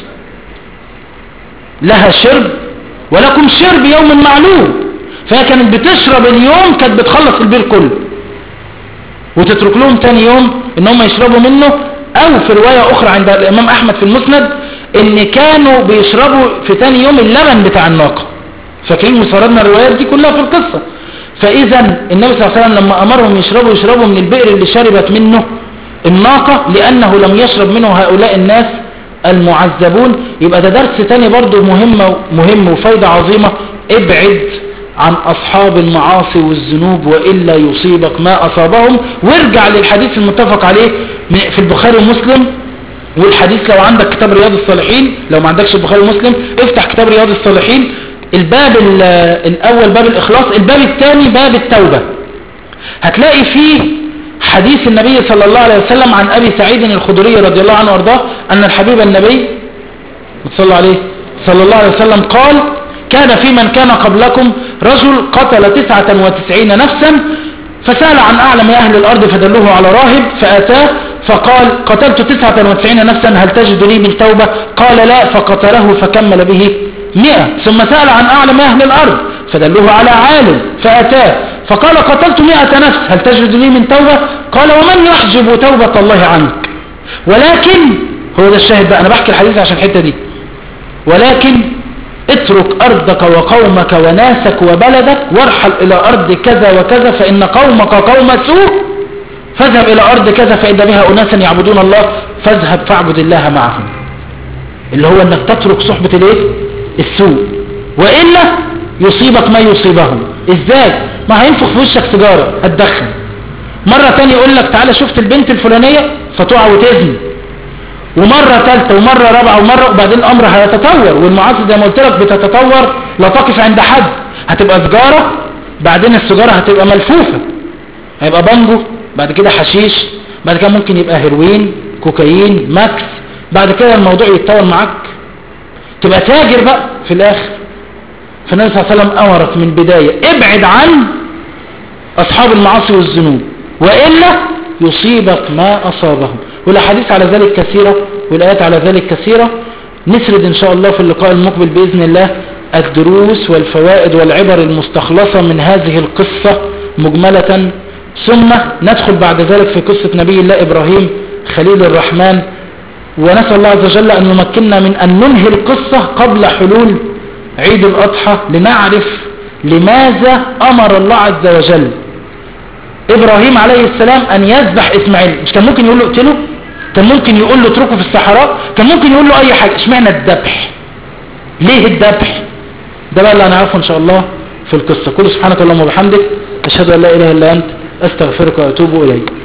لها شرب ولكم شرب يوم معلوم فهي كانت بتشرب اليوم كانت بتخلص البير كله وتترك لهم تاني يوم ان هم يشربوا منه او في رواية اخرى عند الامام احمد في المسند ان كانوا بيشربوا في تاني يوم اللبن بتاع الناقة فاكرين مسردنا الروايات دي كلها في القصة فاذا النبي صلى الله عليه وسلم لما امرهم يشربوا يشربوا من البئر اللي شربت منه الناقة لانه لم يشرب منه هؤلاء الناس المعذبون يبقى ده درس تاني برضو مهم مهم وفايدة عظيمة ابعد عن أصحاب المعاصي والذنوب وإلا يصيبك ما أصابهم وارجع للحديث المتفق عليه في البخاري ومسلم والحديث لو عندك كتاب رياض الصالحين لو ما عندكش البخاري ومسلم افتح كتاب رياض الصالحين الباب الأول باب الإخلاص الباب الثاني باب التوبة هتلاقي فيه حديث النبي صلى الله عليه وسلم عن أبي سعيد الخدري رضي الله عنه وارضاه أن الحبيب النبي صلى الله عليه صلى الله عليه وسلم قال كان في من كان قبلكم رجل قتل تسعة وتسعين نفسا فسأل عن أعلم أهل الأرض فدلوه على راهب فأتاه فقال قتلت تسعة وتسعين نفسا هل تجد لي من توبة قال لا فقتله فكمل به مئة ثم سأل عن أعلم أهل الأرض فدلوه على عالم فأتاه فقال قتلت مئة نفس هل تجد لي من توبة قال ومن يحجب توبة الله عنك ولكن هو ده الشاهد بقى أنا بحكي الحديث عشان الحتة دي ولكن اترك أرضك وقومك وناسك وبلدك وارحل إلى أرض كذا وكذا فإن قومك قوم سوء فاذهب إلى أرض كذا فإن بها أناسا يعبدون الله فاذهب فاعبد الله معهم اللي هو أنك تترك صحبة الايه السوء وإلا يصيبك ما يصيبهم إزاي ما هينفخ في وشك سيجارة هتدخن مرة تاني يقول لك تعالى شفت البنت الفلانية فتقع وتزني ومرة ثالثة ومرة رابعة ومرة وبعدين الأمر هيتطور والمعاصي زي ما قلت لك بتتطور لا تقف عند حد هتبقى سجارة بعدين السجارة هتبقى ملفوفة هيبقى بانجو بعد كده حشيش بعد كده ممكن يبقى هيروين كوكايين ماكس بعد كده الموضوع يتطور معاك تبقى تاجر بقى في الآخر فالنبي صلى الله عليه وسلم أمرك من بداية ابعد عن أصحاب المعاصي والذنوب وإلا يصيبك ما أصابهم والأحاديث على ذلك كثيرة والآيات على ذلك كثيرة نسرد إن شاء الله في اللقاء المقبل بإذن الله الدروس والفوائد والعبر المستخلصة من هذه القصة مجملة ثم ندخل بعد ذلك في قصة نبي الله إبراهيم خليل الرحمن ونسأل الله عز وجل أن يمكننا من أن ننهي القصة قبل حلول عيد الأضحى لنعرف لماذا أمر الله عز وجل إبراهيم عليه السلام أن يذبح إسماعيل مش كان ممكن يقول له اقتله كان ممكن يقول له اتركه في الصحراء كان ممكن يقول له أي حاجة اشمعنى الذبح ليه الذبح ده بقى اللي هنعرفه إن شاء الله في القصة كل سبحانك اللهم وبحمدك أشهد أن لا إله إلا أنت أستغفرك وأتوب إليك